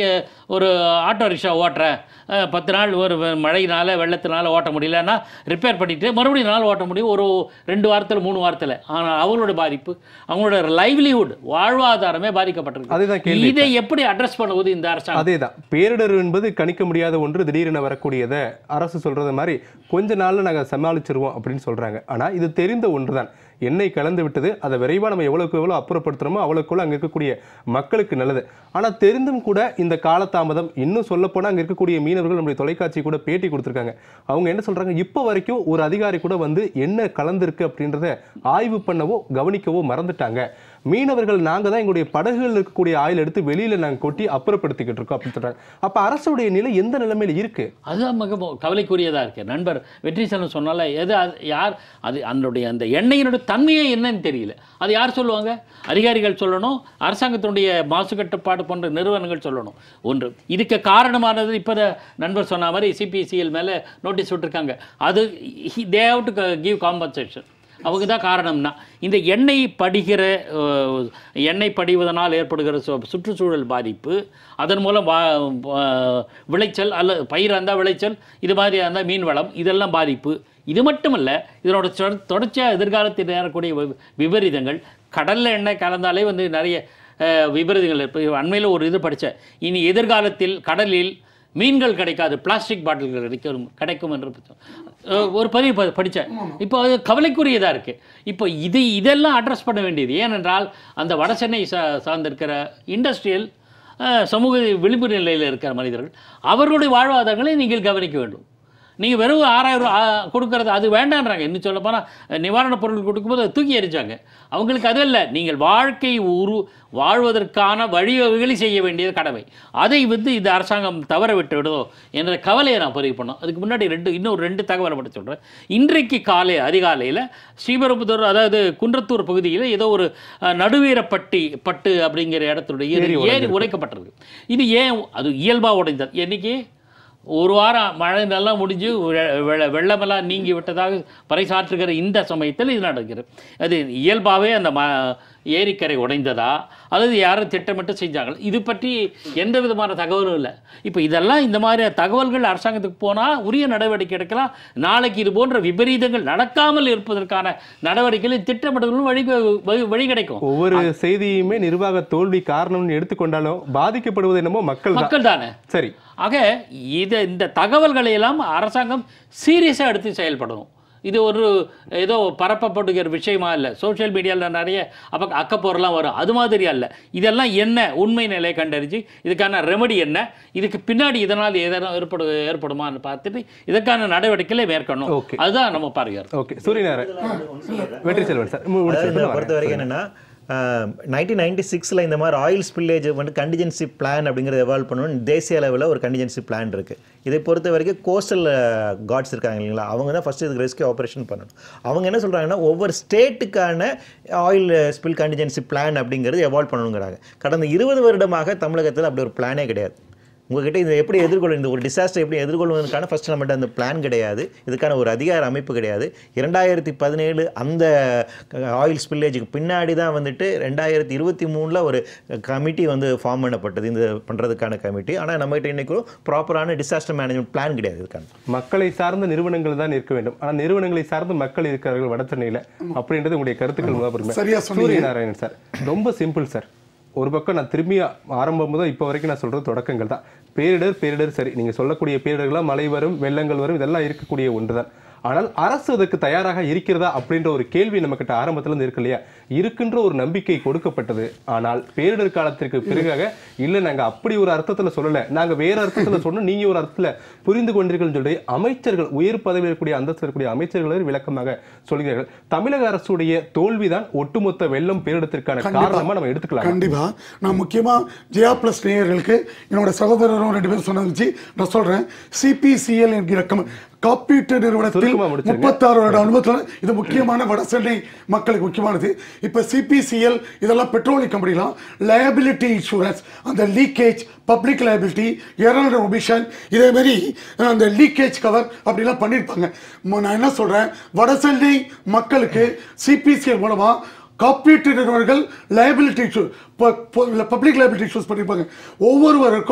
ஒரு ஆட்டோ ரிக்ஷா ஓட்டுறேன் அஹ், பத்து நாள் ஒரு வெ- மழையினால வெள்ளத்தினால ஓட்ட முடியலன்னா ரிப்பேர் பண்ணிட்டு மறுபடியும் நாள் ஓட்ட முடியும் ஒரு ரெண்டு வாரத்தில் மூணு வாரத்தில் ஆனால் அவங்களோட பாதிப்பு அவங்களோட லைவ்லிஹுட் வாழ்வாதாரமே அதுதான் பாதிக்கப்பட்டிருக்கு கேள்வி. இதை எப்படி அட்ரஸ் பண்ணுவது இந்த அரசாங்கம் அதேதான் பேரிடர் என்பது கணிக்க முடியாத ஒன்று திடீரென வரக்கூடியதை அரசு சொல்றது மாதிரி கொஞ்ச நாள்ல நாங்க சமாளிச்சிருவோம் அப்படின்னு சொல்றாங்க ஆனா இது தெரிந்த ஒன்றுதான் எண்ணெய் கலந்து விட்டது அதை விரைவா நம்ம எவ்வளவுக்கு எவ்வளவு அப்புறப்படுத்துறோமோ அவ்வளவுக்குள்ள அங்க இருக்கக்கூடிய மக்களுக்கு நல்லது ஆனா தெரிந்தும் கூட இந்த காலதாமதம் இன்னும் சொல்ல போனா அங்க இருக்கக்கூடிய மீனவர்கள் நம்முடைய தொலைக்காட்சி கூட பேட்டி கொடுத்திருக்காங்க அவங்க என்ன சொல்றாங்க இப்போ வரைக்கும் ஒரு அதிகாரி கூட வந்து என்ன கலந்திருக்கு அப்படின்றத ஆய்வு பண்ணவோ கவனிக்கவோ மறந்துட்டாங்க மீனவர்கள் நாங்க தான் எங்களுடைய படகுகள் இருக்கக்கூடிய ஆயில் எடுத்து வெளியில நாங்க கொட்டி அப்புறப்படுத்திக்கிட்டு இருக்கோம் அப்படின்னு சொல்றாங்க அப்ப அரசுடைய நிலை எந்த நிலைமையில இருக்கு அதுதான் மிக மு- கவலைக்குரியதா இருக்கு நண்பர் வெற்றி செல்வன் சொன்னால எது அது யார் அது அதனுடைய அந்த எண்ணெயினுடைய தன்மையே என்னன்னு தெரியல அது யார் சொல்லுவாங்க அதிகாரிகள் சொல்லணும் அரசாங்கத்தினுடைய மாசு கட்டுப்பாடு போன்ற நிறுவனங்கள் சொல்லணும் ஒன்று இதுக்கு காரணமானது இப்போ நண்பர் சொன்ன மாதிரி சிபிசிஎல் மேலே நோட்டீஸ் விட்டுருக்காங்க அது they have to give compensation அவங்க தான் காரணம்னா இந்த எண்ணெய் படிகிற அஹ், எண்ணெய் படிவதனால் ஏற்படுகிற சு- சுற்றுச்சூழல் பாதிப்பு அதன் மூலம் வா வா- விளைச்சல் அல்ல பயிர் இருந்தால் விளைச்சல் இது மாதிரி இருந்தால் மீன் வளம் இதெல்லாம் பாதிப்பு இது மட்டுமல்ல இதனோட தொட- தொடர்ச்சியாக எதிர்காலத்தில் நேரக்கூடிய வி- விபரீதங்கள் கடலில் எண்ணெய் கலந்தாலே வந்து நிறைய அஹ், விபரீதங்கள் இப்போ அண்மையில் ஒரு இது படித்தேன் இனி எதிர்காலத்தில் கடலில் மீன்கள் கிடைக்காது பிளாஸ்டிக் பாட்டில்கள் கிடைக்கும் கிடைக்கும் என்று அஹ், ஒரு பதிவு ப- படித்தேன் இப்போ அது கவலைக்குரியதாக இருக்குது இப்போ இது இதெல்லாம் அட்ரஸ் பண்ண வேண்டியது ஏனென்றால் அந்த வட சென்னை சா சார்ந்திருக்கிற இண்டஸ்ட்ரியல் சமூக விளிம்பு நிலையில் இருக்கிற மனிதர்கள் அவர்களுடைய வாழ்வாதாரங்களை நீங்கள் கவனிக்க வேண்டும் நீங்கள் வெறும் ஆறாயிரம் ரூபா ஆ, கொடுக்கறது அது வேண்டான்றாங்க இன்னும் சொல்ல போனால் நிவாரணப் பொருள் கொடுக்கும்போது அதை தூக்கி எரிச்சாங்க அவங்களுக்கு அது இல்லை நீங்கள் வாழ்க்கை உரு வாழ்வதற்கான வழிவகைகளை செய்ய வேண்டியது கடமை அதை வந்து இந்த அரசாங்கம் தவற விட்டு விடுதோ என்ற கவலையை நான் பதிவு பண்ணோம் அதுக்கு முன்னாடி ரெண்டு இன்னும் ரெண்டு தகவலை மட்டும் சொல்கிறேன் இன்றைக்கு காலை அதிகாலையில் ஸ்ரீபெரும்புதூர் அதாவது குன்றத்தூர் பகுதியில் ஏதோ ஒரு அஹ், நடுவீரப்பட்டி பட்டு அப்படிங்கிற இடத்துடைய ஏரி ஏரி உடைக்கப்பட்டிருக்கு இது ஏன் அது இயல்பாக உடைந்தது என்னைக்கு ஒரு வாரம் மழை நல்லா முடிஞ்சு வெ- வெள்ள- வெள்ளமெல்லாம் நீங்கி விட்டதாக பறைசாற்றுகிற இந்த சமயத்தில் இது நடக்கிறது அது இயல்பாகவே அந்த ம ஏரிக்கரை உடைந்ததா அல்லது யாரும் திட்டமிட்டு செஞ்சாங்களா இது பற்றி எந்த விதமான தகவலும் இல்லை இப்போ இதெல்லாம் இந்த மாதிரி தகவல்கள் அரசாங்கத்துக்கு போனால் உரிய நடவடிக்கை எடுக்கலாம் நாளைக்கு இது போன்ற விபரீதங்கள் நடக்காமல் இருப்பதற்கான நடவடிக்கைகள் திட்டமிடலும் வழி வழி- வழி கிடைக்கும் ஒவ்வொரு செய்தியுமே நிர்வாக தோல்வி காரணம்னு எடுத்துக்கொண்டாலும் பாதிக்கப்படுவது என்னமோ மக்கள் தான் மக்கள் தானே சரி ஆக இது இந்த தகவல்களை எல்லாம் அரசாங்கம் சீரியஸாக எடுத்து செயல்படணும் இது ஒரு ஏதோ பரப்பப்படுகிற விஷயமா இல்லை சோஷியல் மீடியாவில் நிறைய அப்போ அக்கப்போரெல்லாம் வரும் அது மாதிரி அல்ல இதெல்லாம் என்ன உண்மை நிலையை கண்டறிஞ்சு இதுக்கான ரெமெடி என்ன இதுக்கு பின்னாடி இதனால் ஏதேனும் ஏற்படு ஏற்படுமான்னு பார்த்துட்டு இதற்கான நடவடிக்கைகளை மேற்கொள்ளணும் Okay. அதுதான் நம்ம பார்க்கிறோம் ஓகே சூரியநாராயண் வெற்றி செல்வன் சார் மு- முடிச்சு அதாவது சொல்லுங்க. இதை பொறுத்த வரைக்கும் என்னன்னா நைன்டீன் நைன்டி சிக்ஸில் இந்த மாதிரி ஆயில் ஸ்பில்லேஜ் வந்து கண்டிஜென்சி பிளான் அப்படிங்கிறத எவால்வ் பண்ணணும்னு தேசிய அளவில் ஒரு கண்டிஜென்சி பிளான் இருக்குது இதை பொறுத்த வரைக்கும் கோஸ்டல் காட்ஸ் இருக்காங்க இல்லைங்களா அவங்க தான் ஃபஸ்ட்டு இதுக்கு ரெஸ்கியூ ஆப்ரேஷன் பண்ணணும் அவங்க என்ன சொல்கிறாங்கன்னா ஒவ்வொரு ஸ்டேட்டுக்கான ஆயில் ஸ்பில் கண்டிஜென்சி பிளான் அப்படிங்கிறது எவால்வ் பண்ணணுங்கிறாங்க கடந்த இருபது வருடமாக தமிழகத்தில் அப்படி ஒரு பிளானே கிடையாது உங்ககிட்ட இதை எப்படி எதிர்கொள்ள இந்த ஒரு டிசாஸ்டர் எப்படி எதிர்கொள்வதற்கான ஃபர்ஸ்ட் நம்மகிட்ட அந்த பிளான் கிடையாது இதுக்கான ஒரு அதிகார அமைப்பு கிடையாது இரண்டாயிரத்தி பதினேழு அந்த ஆயில் ஸ்பில்லேஜுக்கு பின்னாடி தான் வந்துட்டு ரெண்டாயிரத்தி இருபத்தி மூணில் ஒரு கமிட்டி வந்து ஃபார்ம் பண்ணப்பட்டது இந்த பண்ணுறதுக்கான கமிட்டி ஆனால் நம்மகிட்ட இன்றைக்கும் ப்ராப்பரான டிசாஸ்டர் மேனேஜ்மெண்ட் பிளான் கிடையாது இதுக்கான மக்களை சார்ந்த நிறுவனங்கள் தான் இருக்க வேண்டும் ஆனா நிறுவனங்களை சார்ந்து மக்கள் இருக்கிறார்கள் வட சென்னையில அப்படின்றது உங்களுடைய கருத்துக்கள் முதல் சரியா சொன்னீங்க. சூரிய நாராயணன் சார் ரொம்ப சிம்பிள் சார் ஒரு பக்கம் நான் திரும்பி ஆரம்பம் முதல் இப்போ வரைக்கும் நான் சொல்றது தொடக்கங்கள் தான் பேரிடர் பேரிடர் சரி நீங்க சொல்லக்கூடிய பேரிடர்களாக மழை வரும் வெள்ளங்கள் வரும் இதெல்லாம் இருக்கக்கூடிய ஒன்றுதான் ஆனால் அரசு அதுக்கு தயாராக இருக்கிறதா அப்படின்ற ஒரு கேள்வி நம்மக்கிட்ட ஆரம்பத்துல இருந்து இருக்கு இல்லையா இருக்கின்ற ஒரு நம்பிக்கை கொடுக்கப்பட்டது ஆனால் பேரிடர் காலத்திற்கு பிறகாக இல்லை நாங்க அப்படி ஒரு அர்த்தத்துல சொல்லல நாங்க வேற அர்த்தத்துல சொன்னோம் நீங்க ஒரு அர்த்தத்துல புரிந்து கொண்டீர்கள் சொல்லி அமைச்சர்கள் உயர் பதவியில் இருக்கக்கூடிய அந்தஸ்து இருக்கக்கூடிய அமைச்சர்கள் விளக்கமாக சொல்கிறார்கள் தமிழக அரசுடைய தோல்விதான் ஒட்டுமொத்த வெள்ளம் பேரிடத்திற்கான காரணமா நம்ம எடுத்துக்கலாம் கண்டிப்பா நான் முக்கியமா ஜெயா பிளஸ் நேயர்களுக்கு என்னோட சகோதரரும் ரெண்டு பேரும் சொன்னது வச்சு நான் சொல்றேன் சிபிசிஎல் என்கிற கம்- காப்பீட்டு நிறுவனத்தில் சுருக்கமா முடிச்சிருங்க. முப்பத்தாறு வருட அனுபவத்தில் இது முக்கியமான வட சென்னை மக்களுக்கு முக்கியமானது இப்ப சிபிசிஎல் இதெல்லாம் பெட்ரோலியம் கம்பெனிலாம் லயபிலிட்டி இன்சூரன்ஸ் அந்த leakage public liability error omission இதே மாதிரி அஹ், அந்த லீக்கேஜ் கவர் அப்படிலாம் பண்ணியிருப்பாங்க ம- நான் என்ன சொல்றேன் வட சென்னை மக்களுக்கு சிபிசிஎல் மூலமா காப்பீட்டு நிறுவனங்கள் liability issue public liability issues பண்ணியிருப்பாங்க ஒவ்வொருவருக்கும்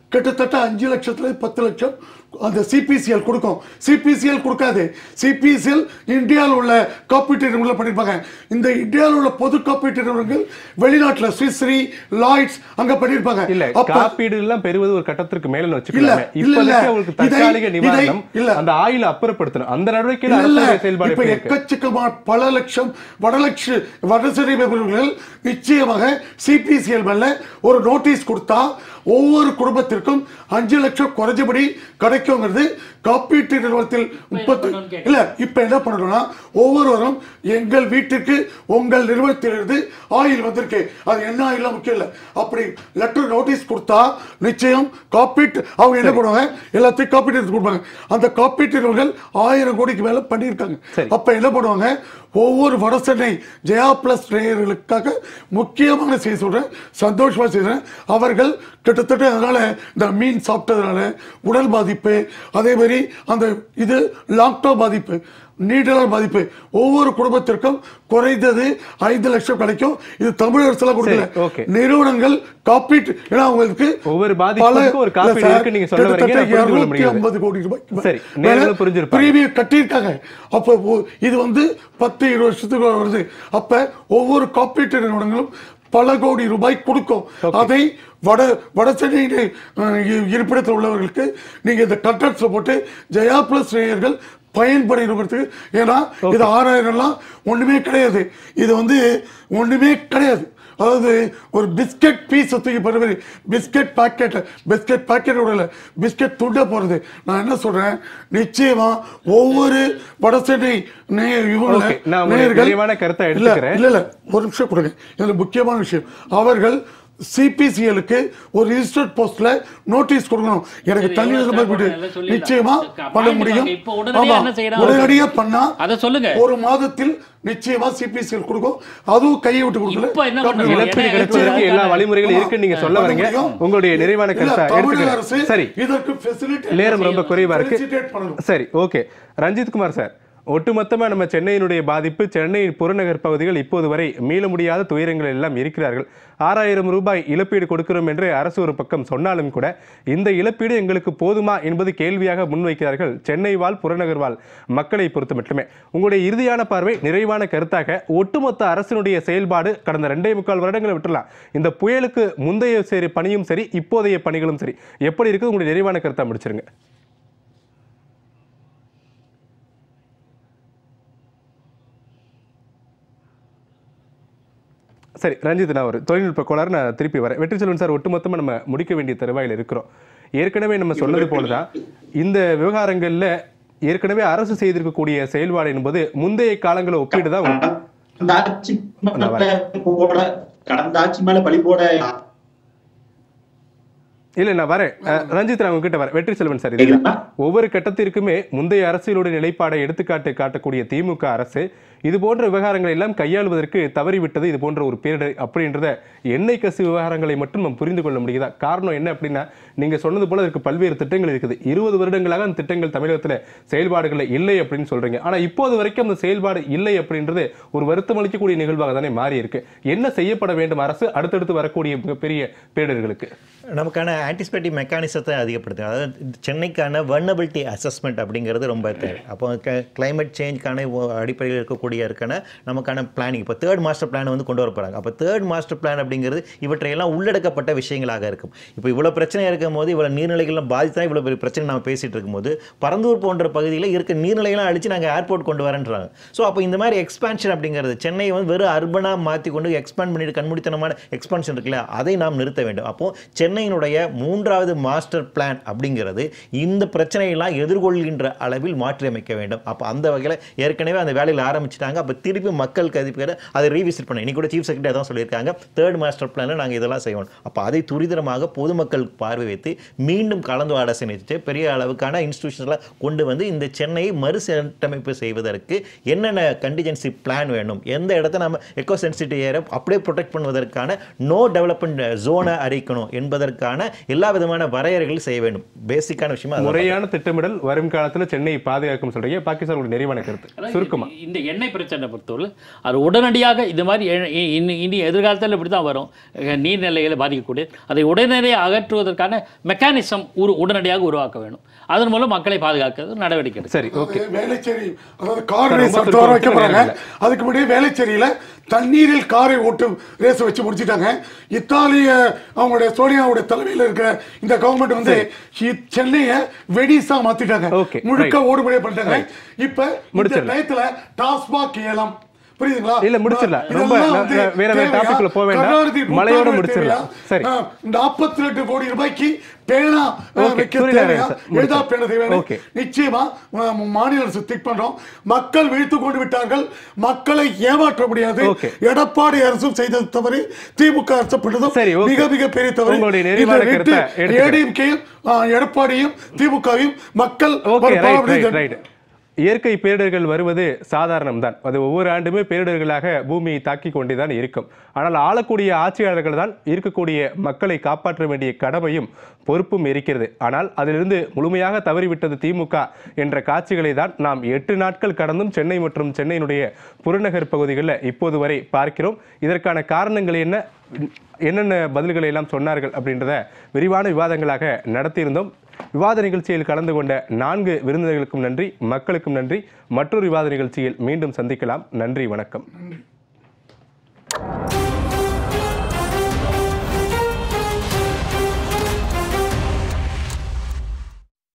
கிட்டத்தட்ட அஞ்சு லட்சத்துல பத்து லட்சம் அந்த சிபிசிஎல் கொடுக்கும் சிபிசிஎல் கொடுக்காது சிபிசிஎல் இந்தியாவில் உள்ள காப்பீட்டு நிறுவனங்கள் பண்ணியிருப்பாங்க இந்த இந்தியாவில் உள்ள பொது காப்பீட்டு நிறுவனங்கள் வெளிநாட்டில் ஸ்விஸ்ரி லாய்ட்ஸ் அங்க பண்ணியிருப்பாங்க இல்ல அப்ப- காப்பீடு எல்லாம் பெறுவது ஒரு கட்டத்திற்கு மேல இல்ல, வச்சுக்கலாமே இல்ல, இல்ல. இப்போதைக்கு அவங்களுக்கு இதை- தற்காலிக இதை- நிவாரணம் இல்ல. அந்த ஆயில அப்புறப்படுத்தணும் அந்த நடவடிக்கையில இல்ல, இல்ல. அரசுடைய செயல்பாடு இப்ப எப்படி இருக்கு எக்கச்சக்கமான பல லட்சம் வடலட்ச வடசரி பெறுபவர்கள் நிச்சயமாக சிபிசிஎல் மேல ஒரு நோட்டீஸ் கொடுத்தா ஒவ்வொரு குடும்பத்திற்கும் அஞ்சு லட்சம் குறைஞ்சபடி கிடைக்குங்கிறது காப்பீட்டு நிறுவனத்தில் முப்பத்தி பண்ணணும்னு கேட்கிறேன். இல்ல இப்ப என்ன பண்ணணும்னா ஒவ்வொருவரும் எங்கள் வீட்டுக்கு உங்கள் நிறுவனத்திலிருந்து ஆயில் வந்திருக்கு அது என்ன ஆயில் முக்கியம் இல்ல அப்படி லெட்டர் நோட்டீஸ் கொடுத்தா நிச்சயம் காப்பீட்டு அவங்க என்ன பண்ணுவாங்க எல்லாத்தையும் காப்பீட்டு எடுத்து கொடுப்பாங்க அந்த காப்பீட்டு நிறுவனங்கள் ஆயிரம் கோடிக்கு மேல பண்ணியிருக்காங்க சரி. அப்ப என்ன பண்ணுவாங்க ஒவ்வொரு வடசென்னை ஜெயா பிளஸ் நேயர்களுக்காக முக்கியமான செய்தி சொல்றேன் சந்தோஷமா செய்றேன் அவர்கள் கிட்டத்தட்ட அதனால இந்த மீன் சாப்பிட்டதுனால உடல் பாதிப்பு அதே மாதிரி அந்த இது லாக்டோ பாதிப்பு நீண்டநாள் பாதிப்பு ஒவ்வொரு குடும்பத்திற்கும் குறைந்தது ஐந்து லட்சம் கிடைக்கும் இது தமிழக அரசு எல்லாம் கொடுக்கல சரி, okay. நிறுவனங்கள் காப்பீட்டு ஏன்னா அவங்களுக்கு ஒவ்வொரு பாதிப்புக்கும் ஒரு காப்பீடு இருக்கு நீங்க சொல்ல வரீங்க, நான் புரிந்து கொள்ள முடிகிறது. ஐம்பது கோடி ரூபாய் சரி, நேயர்களும் புரிஞ்சிருப்பாங்க. பிரீமியம் கட்டியிருக்காங்க அப்போ ஒ- இது வந்து பத்து இருபது வருஷத்துக்கு வருது அப்ப ஒவ்வொரு காப்பீட்டு நிறுவனங்களும் பல கோடி ரூபாய் கொடுக்கும் அதை வட வட சென்னை அஹ், இ- இருப்பிடத்தில் உள்ளவர்களுக்கு நீங்க இந்த கட்டட்ஸ் போட்டு ஜெயா பிளஸ் நேயர்கள் பயன்படுகிறதுக்கு ஏன்னா இது ஆறாயிரம்லாம் ஒண்ணுமே கிடையாது இது வந்து ஒண்ணுமே கிடையாது அதாவது ஒரு பிஸ்கட் பீஸ் தூக்கி போற மாதிரி பிஸ்கட் பாக்கெட் பிஸ்கட் பாக்கெட் விடல பிஸ்கட் துண்ட போறது நான் என்ன சொல்றேன் நிச்சயமா ஒவ்வொரு வடசென்னை நே- இவங்கள Okay, நான் உங்களுடைய நேயர்கள்- தெளிவான கருத்தை இல்ல, எடுத்துக்கிறேன். இல்ல இல்ல ஒரு நிமிஷம் கொடுங்க இதுல முக்கியமான விஷயம் அவர்கள் சிபிசிஎலுக்கு ஒரு ரிஜிஸ்டர்ட் போஸ்ட்ல நோட்டீஸ் கொடுக்கணும் எனக்கு சரி, தண்ணி எவ்வளவு இருந்த மாதிரி தேவைப்படுது? போயிட்டு எல்லாம் சொல்லிடலாம். நிச்சயமா சரி, பண்ண point முடியும் வாங்க. இப்போ உடனடியா ஆமா என்ன செய்யறாங்க? உடனடியா பண்ணா அதை சொல்லுங்க. ஒரு மாதத்தில் நிச்சயமா சிபிசிஎல் கொடுக்கும் அதுவும் கையை விட்டு கொடுக்கல இப்போ என்ன கம்பெனி பண்றது? இழப்பீடு ஏன்னா கிடைப்பதற்கு எல்லா வழிமுறைகளும் இருக்குன்னு நீங்க சொல்ல பண்ண வரீங்க முடியும். உங்களுடைய நிறைவான இல்ல, கருத்தை தமிழக அரசு எடுத்துக்கிறேன் சரி இதற்கு facilitate நேரம் ரொம்ப குறைவா இருக்கு felicitate பண்ணணும். சரி ஓகே ரஞ்சித் குமார் சார் ஒட்டுமொத்தமா நம்ம சென்னையினுடைய பாதிப்பு சென்னையின் புறநகர் பகுதிகள் இப்போது வரை மீள முடியாத துயரங்கள் எல்லாம் இருக்கிறார்கள் ஆறாயிரம் ரூபாய் இழப்பீடு கொடுக்கிறோம் என்று அரசு ஒரு பக்கம் சொன்னாலும் கூட இந்த இழப்பீடு எங்களுக்கு போதுமா என்பது கேள்வியாக முன்வைக்கிறார்கள் சென்னை வாழ் புறநகர் வாழ் மக்களை பொறுத்து மட்டுமே உங்களுடைய இறுதியான பார்வை நிறைவான கருத்தாக ஒட்டுமொத்த அரசினுடைய செயல்பாடு கடந்த ரெண்டே முக்கால் வருடங்களை விட்டுலாம் இந்த புயலுக்கு முந்தைய சரி பணியும் சரி இப்போதைய பணிகளும் சரி எப்படி இருக்குது உங்களுடைய நிறைவான கருத்தா முடிச்சிருங்க சரி ரஞ்சித் நான் ஒரு தொழில்நுட்ப கோளாறு நான் திருப்பி வரேன் வெற்றி செல்வன் சார் ஒட்டுமொத்தமாக நம்ம முடிக்க வேண்டிய தருவாயில் இருக்கிறோம் ஏற்கனவே நம்ம சொன்னது போல தான் இந்த விவகாரங்களில் ஏற்கனவே அரசு செய்திருக்கக்கூடிய செயல்பாடு என்பது முந்தைய காலங்களை ஒப்பிட்டு தான் உண்டு. கடந்த ஆட்சி மேல போட கடந்த ஆட்சி மேல பழி போட இல்லை நான் வரேன் அஹ், ரஞ்சித் நான் உங்ககிட்ட வரேன் வெற்றி செல்வன் சார் இதுல கேக்குதா? ஒவ்வொரு கட்டத்திற்குமே முந்தைய அரசியலுடைய நிலைப்பாடை எடுத்துக்காட்டு காட்டக்கூடிய திமுக அரசு இது போன்ற விவகாரங்களை எல்லாம் கையாளுவதற்கு தவறிவிட்டது இது போன்ற ஒரு பேரிடர் அப்படின்றத எண்ணெய் கசி விவகாரங்களை மட்டும் நம்ம புரிந்து கொள்ள முடியுதா காரணம் என்ன அப்படின்னா நீங்க சொன்னது போல இதற்கு பல்வேறு திட்டங்கள் இருக்குது இருபது வருடங்களாக அந்த திட்டங்கள் தமிழகத்தில் செயல்பாடுகளில் இல்லை அப்படின்னு சொல்றீங்க ஆனா இப்போது வரைக்கும் அந்த செயல்பாடு இல்லை அப்படின்றது ஒரு வருத்தம் அளிக்கக்கூடிய நிகழ்வாக தானே மாறி இருக்கு என்ன செய்யப்பட வேண்டும் அரசு அடுத்தடுத்து வரக்கூடிய மிகப்பெரிய பேரிடர்களுக்கு நமக்கான ஆன்டிசிபேட்டிவ் மெக்கானிசத்தை அதிகப்படுத்து அதாவது சென்னைக்கான வர்னபிலிட்டி அசஸ்மெண்ட் அப்படிங்கிறது ரொம்ப தேவை அப்போ கிளைமேட் சேஞ்சுக்கான அடிப்படையில் இருக்கக்கூடிய இருக்கான நமக்கான பிளானிங் இப்போ தேர்ட் மாஸ்டர் பிளான் வந்து கொண்டு வர போகிறாங்க அப்போ தேர்ட் மாஸ்டர் பிளான் அப்படிங்கிறது இவற்றையெல்லாம் உள்ளடக்கப்பட்ட விஷயங்களாக இருக்கும் இப்போ இவ்வளோ பிரச்சனை இருக்கும் போது இவ்வளோ நீர்நிலைகள்லாம் பாதித்தா இவ்வளோ பெரிய பிரச்சனை நம்ம பேசிகிட்டு இருக்கும்போது பரந்தூர் போன்ற பகுதியில் இருக்க நீர்நிலைகள்லாம் அழிச்சு நாங்கள் ஏர்போர்ட் கொண்டு வரேன்றாங்க ஸோ அப்போ இந்த மாதிரி எக்ஸ்பான்ஷன் அப்படிங்கிறது சென்னை வந்து வெறும் அர்பனாக மாற்றி கொண்டு எக்ஸ்பேண்ட் பண்ணிட்டு கண்மூடித்தனமான எக்ஸ்பான்ஷன் இருக்குல்ல அதை நாம் நிறுத்த வேண்டும் அப்போ சென்னையினுடைய மூன்றாவது மாஸ்டர் பிளான் அப்படிங்கிறது இந்த பிரச்சனையெல்லாம் எதிர்கொள்கின்ற அளவில் மாற்றியமைக்க வேண்டும் அப்போ அந்த வகையில் ஏற்கனவே அந்த வேலையில் ஆரம்பிச்சிட்டாங்க அப்போ திருப்பி மக்கள் கதிப்பிக்கிற அதை ரீவிசிட் பண்ண இன்னைக்கு கூட சீஃப் செக்ரட்டரி அதான் சொல்லியிருக்காங்க தேர்ட் மாஸ்டர் பிளானில் நாங்கள் இதெல்லாம் செய்வோம் அப்போ அதை துரிதமாக பொதுமக்கள் பார்வை வைத்து மீண்டும் கலந்து ஆலோசனைச்சு பெரிய அளவுக்கான இன்ஸ்டிடியூஷன்ஸ்லாம் கொண்டு வந்து இந்த சென்னையை மறுசீரமைப்பு செய்வதற்கு என்னென்ன கண்டிஜென்சி பிளான் வேணும் எந்த இடத்த நம்ம எக்கோ சென்சிட்டிவ் ஏரியா அப்படியே ப்ரொடெக்ட் பண்ணுவதற்கான நோ டெவலப்மெண்ட் ஜோனை அறிக்கணும் என்பதற்கான எல்லா விதமான வரையறைகள் செய்ய வேண்டும் பேசிக்கான விஷயமா அதுதான். முறையான திட்டமிடல் வரும் காலத்துல சென்னையை பாதுகாக்கும் சொல்றீங்க பாகிஸ்தான் ஒரு நிறைவான கருத்து அதாவது சுருக்கமா இந்த எண்ணெய் தண்ணி பிரச்சனை பொறுத்தவரை அது உடனடியாக இது மாதிரி எ- இ- இனி இனி எதிர்காலத்தில் இப்படி தான் வரும் அஹ் நீர்நிலைகளை பாதிக்கக்கூடிய அதை உடனடியாக அகற்றுவதற்கான மெக்கானிசம் உரு உடனடியாக உருவாக்க வேணும் அதன் மூலம் மக்களை பாதுகாக்கிறது நடவடிக்கை எடுக்கணும். சரி ஓகே அதாவது வேலைச்சேரி அதாவது கார் சார், ரேஸ் ரொம்ப அடுத்த வாரம் வைக்க சுருக்கம் போறாங்க நேரம் அதுக்கு முன்னாடி வேலைச்சேரியில தண்ணீரில் காரை ஓட்டும் ரேஸ் வச்சு முடிச்சிட்டாங்க இத்தாலிய அவங்களுடைய சோனியாவுடைய தலைமையில் இருக்கிற இந்த கவர்மெண்ட் வந்து இ- சென்னையை வெடிசா மாத்திட்டாங்க Okay, முழுக்க right. ஓடுபடியா பண்ணிட்டாங்க இப்ப இந்த முடிச்சிடலாம். டயத்துல டாஸ்மாக் ஏலம் புரியுதுங்களா இல்ல, முடிச்சிடலாம். ரொம்ப இதெல்லாம் ந- வந்து ந- வேற வேற தேவையா? topic ல போக வேண்டாம். கருணாநிதி மழையோட புத்தாண்டு முடிச்சிடலாம். தேவையா? சரி. ஆ, 42 கோடி ரூபாய்க்கு பேனா ஆ, Okay, வைக்க சூரியநாராயணன் தேவையா சார், எழுதா முடிச்சிடலாம். பேன தேவையா Okay. நிச்சயமா ம- மாநில அரசு திக் பண்றோம் மக்கள் விழித்துக் கொண்டு விட்டார்கள் மக்களை ஏமாற்ற முடியாது Okay. எடப்பாடி அரசும் செய்தது தவறு திமுக அரசு பண்ணதும் சரி, okay. மிக மிக பெரிய தவறு உங்களுடைய நிறைவான இதை விட்டு கருத்தை எடுத்துக்கிறேன். ஏடிஎம்கேயும் எடப்பாடியும் திமுகவையும் மக்கள் ஓகே ஒரு ரைட் பாரம்பரிய ரைட் ஜன- ரைட் இயற்கை பேரிடர்கள் வருவது சாதாரணம் தான் அது ஒவ்வொரு ஆண்டுமே பேரிடர்களாக பூமியை தாக்கி கொண்டே தான் இருக்கும் ஆனால் ஆளக்கூடிய ஆட்சியாளர்கள் தான் இருக்கக்கூடிய மக்களை காப்பாற்ற வேண்டிய கடமையும் பொறுப்பும் இருக்கிறது ஆனால் அதிலிருந்து முழுமையாக தவறிவிட்டது திமுக என்ற காட்சிகளை தான் நாம் எட்டு நாட்கள் கடந்தும் சென்னை மற்றும் சென்னையினுடைய புறநகர் பகுதிகளில் இப்போது வரை பார்க்கிறோம் இதற்கான காரணங்கள் என்ன என்னென்ன பதில்களை எல்லாம் சொன்னார்கள் அப்படின்றத விரிவான விவாதங்களாக நடத்தியிருந்தோம் விவாத நிகழ்ச்சியில் கலந்து கொண்ட நான்கு விருந்தினர்களுக்கும் நன்றி மக்களுக்கும் நன்றி மற்றொரு விவாத நிகழ்ச்சியில் மீண்டும் சந்திக்கலாம் நன்றி வணக்கம்